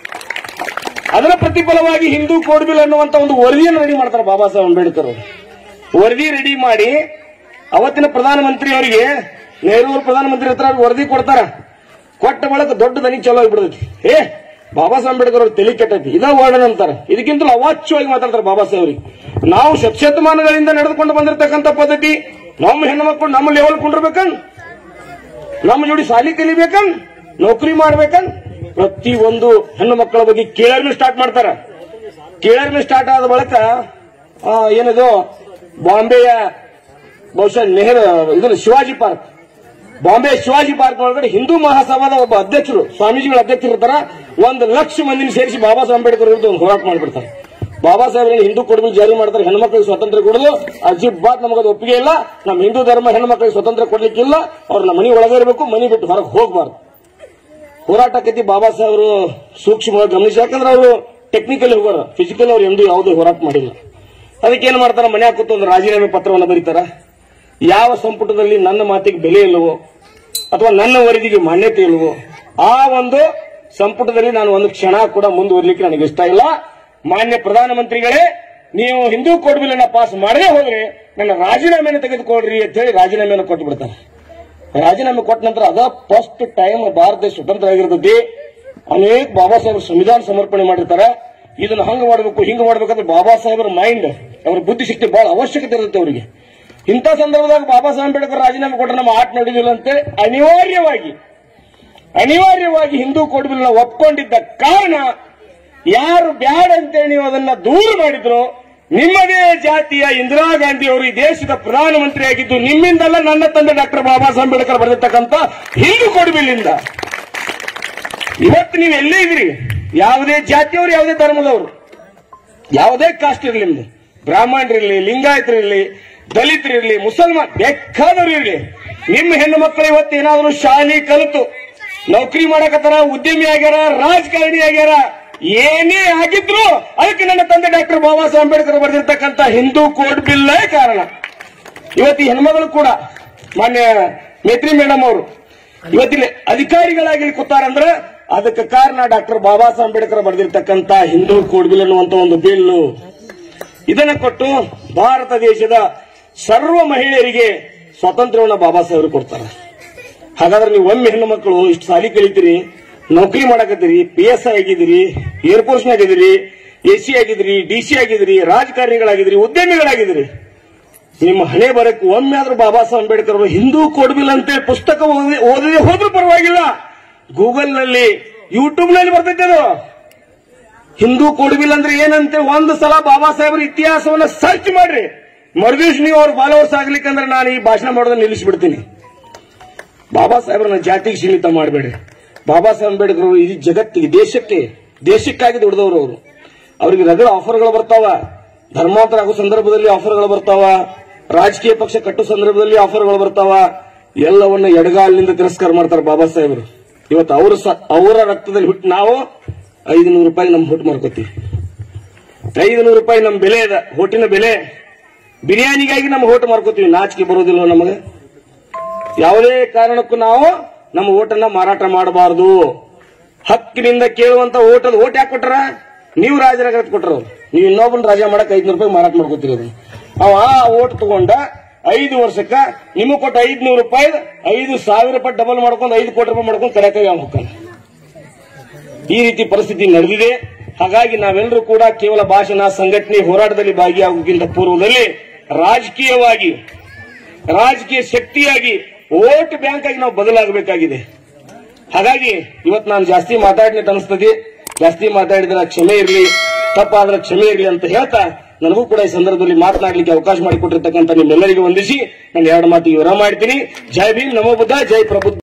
ಅದರ ಪ್ರತಿಫಲವಾಗಿ ಹಿಂದೂ ಕೋಡ್ ಬಿಲ್ ಅನ್ನುವಂತ ಒಂದು ವರದಿಯನ್ನು ರೆಡಿ ಮಾಡ್ತಾರೆ ಬಾಬಾ ಸಾಹೇಬ್ ಅಂಬೇಡ್ಕರ್ ಅವರು. ವರದಿ ರೆಡಿ ಮಾಡಿ ಅವತ್ತಿನ ಪ್ರಧಾನಮಂತ್ರಿ ಅವರಿಗೆ ನೆಹರು ಅವರು ಪ್ರಧಾನಮಂತ್ರಿ ಹತ್ರ ಅವ್ರಿಗೆ ವರದಿ ಕೊಡ್ತಾರ ಕೊಟ್ಟ ಬಳಿಕ ದೊಡ್ಡ ದನಿ ಚಲೋ ಆಗ್ಬಿಡ್ತೈತಿ ಏ ಬಾಬಾ ಸಾಹೇಬ್ ಅಂಬೇಡ್ಕರ್ ಅವ್ರ ತಲೆ ಕೆಟ್ಟೈತಿ ಇದ ವರ್ಣನ್ ಅಂತಾರ ಇದಕ್ಕಿಂತಲೂ ಅವಾಚ್ಯವಾಗಿ ಮಾತಾಡ್ತಾರೆ ಬಾಬಾ ಸಾಹೇಬ್ ಅವ್ರಿಗೆ ನಾವು ಶತಮಾನಗಳಿಂದ ನಡೆದುಕೊಂಡು ಬಂದಿರತಕ್ಕಂತ ಪದ್ಧತಿ ನಮ್ಮ ಹೆಣ್ಣು ಮಕ್ಕಳು ನಮ್ಮ ಲೆವೆಲ್ ಕೊಂಡಿರ್ಬೇಕನ್ ನಮ್ಮ ಜೋಡಿ ಸಾಲಿ ಕಲಿಬೇಕನ್ ನೌಕರಿ ಮಾಡ್ಬೇಕನ್ ಪ್ರತಿ ಒಂದು ಹೆಣ್ಣು ಮಕ್ಕಳ ಬಗ್ಗೆ ಕೇಳರ್ನು ಸ್ಟಾರ್ಟ್ ಮಾಡ್ತಾರ ಕೇಳರ್ನು ಸ್ಟಾರ್ಟ್ ಆದ ಬಳಿಕ ಆ, ಏನದು ಬಾಂಬೆಯ ಬಹುಶಃ ನೆಹರು ಇದನ್ನು ಶಿವಾಜಿ ಪಾರ್ಕ್ ಬಾಂಬೆ ಶಿವಾಜಿ ಪಾರ್ಕ್ ಒಳಗಡೆ ಹಿಂದೂ ಮಹಾಸಭಾದ ಒಬ್ಬ ಅಧ್ಯಕ್ಷರು ಸ್ವಾಮೀಜಿಗಳ ಅಧ್ಯಕ್ಷರು ಇರ್ತಾರ ಒಂದು ಲಕ್ಷ ಮಂದಿನ ಸೇರಿಸಿ ಬಾಬಾ ಸಾಹೇಬ್ ಅಂಬೇಡ್ಕರ್ ವಿರುದ್ಧ ಒಂದು ಹೋರಾಟ ಮಾಡಿಬಿಡ್ತಾರೆ ಬಾಬಾ ಸಾಹೇಬ್ ಹಿಂದೂ ಕೊಡಬಿಲ್ ಜಾರಿ ಮಾಡ್ತಾರೆ ಹೆಣ್ಮಕ್ಳಿಗೆ ಸ್ವಾತಂತ್ರ್ಯ ಕೊಡಲು ಅಜಿಬ್ ಬಾತ್ ನಮಗದು ಒಪ್ಪಿಗೆ ಇಲ್ಲ ನಮ್ಮ ಹಿಂದೂ ಧರ್ಮ ಹೆಣ್ಮಕ್ಳಿಗೆ ಸ್ವಾತಂತ್ರ್ಯ ಕೊಡ್ಲಿಕ್ಕಿಲ್ಲ ಅವ್ರು ನಮ್ಮ ಮನೆ ಒಳಗೆ ಇರಬೇಕು ಮನೆ ಬಿಟ್ಟು ಹೊರಗೆ ಹೋಗಬಾರ್ದು ಹೋರಾಟಕ್ಕೈತಿ ಬಾಬಾ ಸಾಹೇಬರು ಸೂಕ್ಷ್ಮವಾಗಿ ಗಮನಿಸಿ ಯಾಕಂದ್ರೆ ಅವರು ಟೆಕ್ನಿಕಲ್ ಹೋಗೋರ ಫಿಸಿಕಲ್ ಅವ್ರು ಎಂದೂ ಯಾವುದೇ ಹೋರಾಟ ಮಾಡಿಲ್ಲ ಅದಕ್ಕೆ ಏನ್ ಮಾಡ್ತಾರ ಮನ್ಯಾಗ ಕೂತು ಒಂದು ರಾಜೀನಾಮೆ ಪತ್ರವನ್ನು ಬರೀತಾರ ಯಾವ ಸಂಪುಟದಲ್ಲಿ ನನ್ನ ಮಾತಿಗೆ ಬೆಲೆ ಇಲ್ಲವೋ ಅಥವಾ ನನ್ನ ವರದಿಗೆ ಮಾನ್ಯತೆ ಇಲ್ಲವೋ ಆ ಒಂದು ಸಂಪುಟದಲ್ಲಿ ನಾನು ಒಂದು ಕ್ಷಣ ಕೂಡ ಮುಂದುವರಿಲಿಕ್ಕೆ ನನಗೆ ಇಷ್ಟ ಇಲ್ಲ ಮಾನ್ಯ ಪ್ರಧಾನಮಂತ್ರಿಗಳೇ ನೀವು ಹಿಂದೂ ಕೋಡ್ ಬಿಲ್ ಅನ್ನ ಪಾಸ್ ಮಾಡದೇ ಹೋದ್ರೆ ನನ್ನ ರಾಜೀನಾಮೆಯನ್ನು ತೆಗೆದುಕೊಳ್ರಿ ಅಂತ ಹೇಳಿ ರಾಜೀನಾಮೆಯನ್ನು ಕೊಟ್ಟು ಬಿಡ್ತಾರೆ ರಾಜೀನಾಮೆ ಕೊಟ್ಟ ನಂತರ ಅದ ಫಸ್ಟ್ ಟೈಮ್ ಭಾರತ ದೇಶ ಸ್ವತಂತ್ರ ಆಗಿರ್ತೈತಿ ಅನೇಕ ಬಾಬಾ ಸಾಹೇಬ್ ಸಂವಿಧಾನ ಸಮರ್ಪಣೆ ಮಾಡಿರ್ತಾರೆ ಇದನ್ನ ಹಂಗ ಮಾಡಬೇಕು ಹಿಂಗ ಮಾಡ್ಬೇಕಂದ್ರೆ ಬಾಬಾ ಸಾಹೇಬರ ಮೈಂಡ್ ಅವರ ಬುದ್ಧಿಶಕ್ತಿ ಬಹಳ ಅವಶ್ಯಕತೆ ಇರುತ್ತೆ ಅವರಿಗೆ ಇಂಥ ಸಂದರ್ಭದಾಗ ಬಾಬಾ ಸಾಹೇಬ್ ಅಂಬೇಡ್ಕರ್ ರಾಜೀನಾಮೆ ಕೊಟ್ಟರೆ ನಮ್ಮ ಆಟ ನಡೆದಿಲ್ಲ ಅಂತ ಅನಿವಾರ್ಯವಾಗಿ ಅನಿವಾರ್ಯವಾಗಿ ಹಿಂದೂ ಕೋಡ್ ಬಿಲ್ ಒಪ್ಕೊಂಡಿದ್ದ ಕಾರಣ ಯಾರು ಬ್ಯಾಡ ಅಂತೇಳಿ ನೀವು ಅದನ್ನ ದೂರ ಮಾಡಿದ್ರು ನಿಮ್ಮದೇ ಜಾತಿಯ ಇಂದಿರಾ ಗಾಂಧಿ ಅವರು ಈ ದೇಶದ ಪ್ರಧಾನಮಂತ್ರಿ ಆಗಿದ್ದು ನಿಮ್ಮಿಂದಲ್ಲ ನನ್ನ ತಂದೆ ಡಾಕ್ಟರ್ ಬಾಬಾ ಸಾಹೇಬ್ ಅಂಬೇಡ್ಕರ್ ಬರೆದಿರ್ತಕ್ಕಂಥ ಹಿಂದೂ ಕೋಡ್ ಬಿಲ್ ಇಂದ ಇವತ್ತು ನೀವು ಎಲ್ಲೇ ಇದ್ರಿ ಯಾವುದೇ ಜಾತಿಯವರು ಯಾವುದೇ ಧರ್ಮದವರು ಯಾವುದೇ ಕಾಸ್ಟ್ ಇರಲಿ ನಿಮ್ದು ಬ್ರಾಹ್ಮಣರಿರ್ಲಿ ಲಿಂಗಾಯತರಿರ್ಲಿ ದಲಿತರಿರ್ಲಿ ಮುಸಲ್ಮಾನ್ ಬೇಕಾದವರು ಇರ್ಲಿ ನಿಮ್ಮ ಹೆಣ್ಣು ಮಕ್ಕಳು ಇವತ್ತು ಏನಾದ್ರು ಶಾಲೆ ಕಲಿತು ನೌಕರಿ ಮಾಡಕತ್ತಾರ ಉದ್ಯಮಿ ಆಗ್ಯಾರ ರಾಜಕಾರಣಿ ಆಗ್ಯಾರ ಏನೇ ಆಗಿದ್ರು ಅದಕ್ಕೆ ನನ್ನ ತಂದೆ ಡಾಕ್ಟರ್ ಬಾಬಾ ಸಾಹೇಬ್ ಅಂಬೇಡ್ಕರ್ ಬರೆದಿರ್ತಕ್ಕಂಥ ಹಿಂದೂ ಕೋಡ್ ಬಿಲ್ಲೇ ಕಾರಣ ಇವತ್ತು ಈ ಹೆಣ್ಮಗಳು ಕೂಡ ಮಾನ್ಯ ಮೇತ್ರಿ ಮೇಡಮ್ ಅವರು ಇವತ್ತಿಲ್ಲಿ ಅಧಿಕಾರಿಗಳಾಗಿ ಇಲ್ಲಿ ಕೂತಾರಂದ್ರೆ ಅದಕ್ಕೆ ಕಾರಣ ಡಾಕ್ಟರ್ ಬಾಬಾ ಸಾಹೇಬ್ ಅಂಬೇಡ್ಕರ್ ಬರೆದಿರ್ತಕ್ಕಂಥ ಹಿಂದೂ ಕೋಡ್ ಬಿಲ್ ಅನ್ನುವಂತ ಒಂದು ಬಿಲ್ಲು ಇದನ್ನ ಕೊಟ್ಟು ಭಾರತ ದೇಶದ ಸರ್ವ ಮಹಿಳೆಯರಿಗೆ ಸ್ವಾತಂತ್ರ್ಯವನ್ನು ಬಾಬಾ ಸಾಹೇಬರು ಕೊಡ್ತಾರೆ ಹಾಗಾದ್ರೆ ನೀವು ಒಮ್ಮೆ ಹೆಣ್ಣು ಮಕ್ಕಳು ಇಷ್ಟು ಸಾಲಿ ಕಲಿತೀರಿ ನೌಕರಿ ಮಾಡಕತ್ತೀರಿ ಪಿ ಎಸ್ ಐ ಆಗಿದ್ದೀರಿ ಏರ್ಫೋರ್ಸ್ ಆಗಿದ್ದೀರಿ ಎಸ್ ಸಿ ಆಗಿದ್ದೀರಿ ಡಿ ಸಿ ಆಗಿದ್ದೀರಿ ರಾಜಕಾರಣಿಗಳಾಗಿದ್ದೀರಿ ಉದ್ಯಮಿಗಳಾಗಿದ್ದೀರಿ ನಿಮ್ಮ ಹಣೆ ಬರಕ್ಕೆ ಒಮ್ಮೆ ಆದ್ರೂ ಬಾಬಾ ಸಾಹೇಬ್ ಅಂಬೇಡ್ಕರ್ ಅವರು ಹಿಂದೂ ಕೊಡ್ಬಿಲ್ಲ ಅಂತೇಳಿ ಪುಸ್ತಕ ಓದಿ- ಓದದೆ ಹೋದ್ರೂ ಪರವಾಗಿಲ್ಲ ಗೂಗಲ್ ನಲ್ಲಿ ಯೂಟ್ಯೂಬ್ ನಲ್ಲಿ ಬರ್ತೈತೆ ಅದು ಹಿಂದೂ ಕೊಡ್ಬಿಲ್ಲ ಅಂದ್ರೆ ಏನಂತೆ ಒಂದು ಸಲ ಬಾಬಾ ಸಾಹೇಬ್ರ ಇತಿಹಾಸವನ್ನ ಸರ್ಚ್ ಮಾಡ್ರಿ ಮರುದಿವ್ಸ ನೀವು ಅವ್ರ ಫಾಲೋವರ್ಸ್ ಆಗ್ಲಿಕ್ಕಂದ್ರೆ ನಾನು ಈ ಭಾಷಣ ಮಾಡೋದನ್ನ ನಿಲ್ಲಿಸ್ಬಿಡ್ತೀನಿ ಬಾಬಾ ಸಾಹೇಬ್ರನ್ನ ಜಾತಿಗೆ ಸೀಮಿತ ಮಾಡಬೇಡ್ರಿ ಬಾಬಾ ಸಾಹೇಬ್ ಅಂಬೇಡ್ಕರ್ ಅವರು ಇಡೀ ಜಗತ್ತಿಗೆ ದೇಶಕ್ಕೆ ದೇಶಕ್ಕಾಗಿ ದುಡಿದವರು ಅವರು ಅವರಿಗೆ ರಗಡ ಆಫರ್ಗಳು ಬರ್ತಾವ ಧರ್ಮಾಂತರ ಆಗೋ ಸಂದರ್ಭದಲ್ಲಿ ಆಫರ್ಗಳು ಬರ್ತಾವ ರಾಜಕೀಯ ಪಕ್ಷ ಕಟ್ಟೋ ಸಂದರ್ಭದಲ್ಲಿ ಆಫರ್ಗಳು ಬರ್ತಾವ ಎಲ್ಲವನ್ನ ಎಡಗಾಲಿನಿಂದ ತಿರಸ್ಕಾರ ಮಾಡ್ತಾರೆ ಬಾಬಾ ಸಾಹೇಬರು ಇವತ್ತು ಅವರು ಅವರ ರಕ್ತದಲ್ಲಿ ಹುಟ್ಟು ನಾವು ಐದು ನೂರು ರೂಪಾಯಿ ನಮ್ಮ ಹುಟ್ಟು ಮಾರ್ಕೋತೀವಿ ಐದು ನೂರು ರೂಪಾಯಿ ನಮ್ಮ ಬೆಲೆ ಅದ ಹೋಟಿನ ಬೆಲೆ ಬಿರಿಯಾನಿಗಾಗಿ ನಮ್ಮ ಹೋಟ್ ಮಾರ್ಕೋತೀವಿ ನಾಚಿಕೆ ಬರೋದಿಲ್ವ ನಮಗೆ ಯಾವುದೇ ಕಾರಣಕ್ಕೂ ನಾವು ನಮ್ಮ ಓಟನ್ನ ಮಾರಾಟ ಮಾಡಬಾರದು ಹಕ್ಕಿನಿಂದ ಕೇಳುವಂತ ಓಟದ ಓಟ್ ಯಾಕೆ ಕೊಟ್ರ ನೀವು ರಾಜರಾಗ ಕೊಟ್ರ ನೀವು ಇನ್ನೊಬ್ಬನ ರಾಜ ಮಾಡಕ್ ಐದ್ನೂರು ರೂಪಾಯಿ ಮಾರಾಟ ಮಾಡ್ಕೊತೀರಿ ಅವ ಆ ಓಟ್ ತಗೊಂಡ ಐದು ವರ್ಷಕ್ಕ ನಿಮಗೆ ಕೊಟ್ಟ ಐದ್ನೂರು ರೂಪಾಯಿ ಐದು ಸಾವಿರ ರೂಪಾಯಿ ಡಬಲ್ ಮಾಡ್ಕೊಂಡು ಐದು ಕೋಟಿ ರೂಪಾಯಿ ಮಾಡ್ಕೊಂಡು ಕರೆಕಾಗಿ ಅವ್ನು ಹೋಗ್ತಾನೆ ಈ ರೀತಿ ಪರಿಸ್ಥಿತಿ ನಡೆದಿದೆ ಹಾಗಾಗಿ ನಾವೆಲ್ಲರೂ ಕೂಡ ಕೇವಲ ಭಾಷಣ ಸಂಘಟನೆ ಹೋರಾಟದಲ್ಲಿ ಭಾಗಿಯಾಗೋಕ್ಕಿಂತ ಪೂರ್ವದಲ್ಲಿ ರಾಜಕೀಯವಾಗಿ ರಾಜಕೀಯ ಶಕ್ತಿಯಾಗಿ ವೋಟ್ ಬ್ಯಾಂಕ್ ಆಗಿ ನಾವು ಬದಲಾಗಬೇಕಾಗಿದೆ ಹಾಗಾಗಿ ಇವತ್ತು ನಾನು ಜಾಸ್ತಿ ಮಾತಾಡಿನ ಅನಿಸ್ತದೆ ಜಾಸ್ತಿ ಮಾತಾಡಿದ್ರೆ ಕ್ಷಮೆ ಇರಲಿ ತಪ್ಪಾದ್ರೆ ಕ್ಷಮೆ ಇರಲಿ ಅಂತ ಹೇಳ್ತಾ ನನಗೂ ಕೂಡ ಈ ಸಂದರ್ಭದಲ್ಲಿ ಮಾತನಾಡಲಿಕ್ಕೆ ಅವಕಾಶ ಮಾಡಿಕೊಟ್ಟಿರ್ತಕ್ಕಂಥ ನಿಮ್ಮೆಲ್ಲರಿಗೂ ವಂದಿಸಿ ನಾನು ಎರಡು ಮಾತು ವಿವರ ಮಾಡ್ತೀನಿ ಜೈ ಭೀಮ್ ನಮೋ ಬುದ್ಧ ಜೈ ಪ್ರಬುದ್ಧ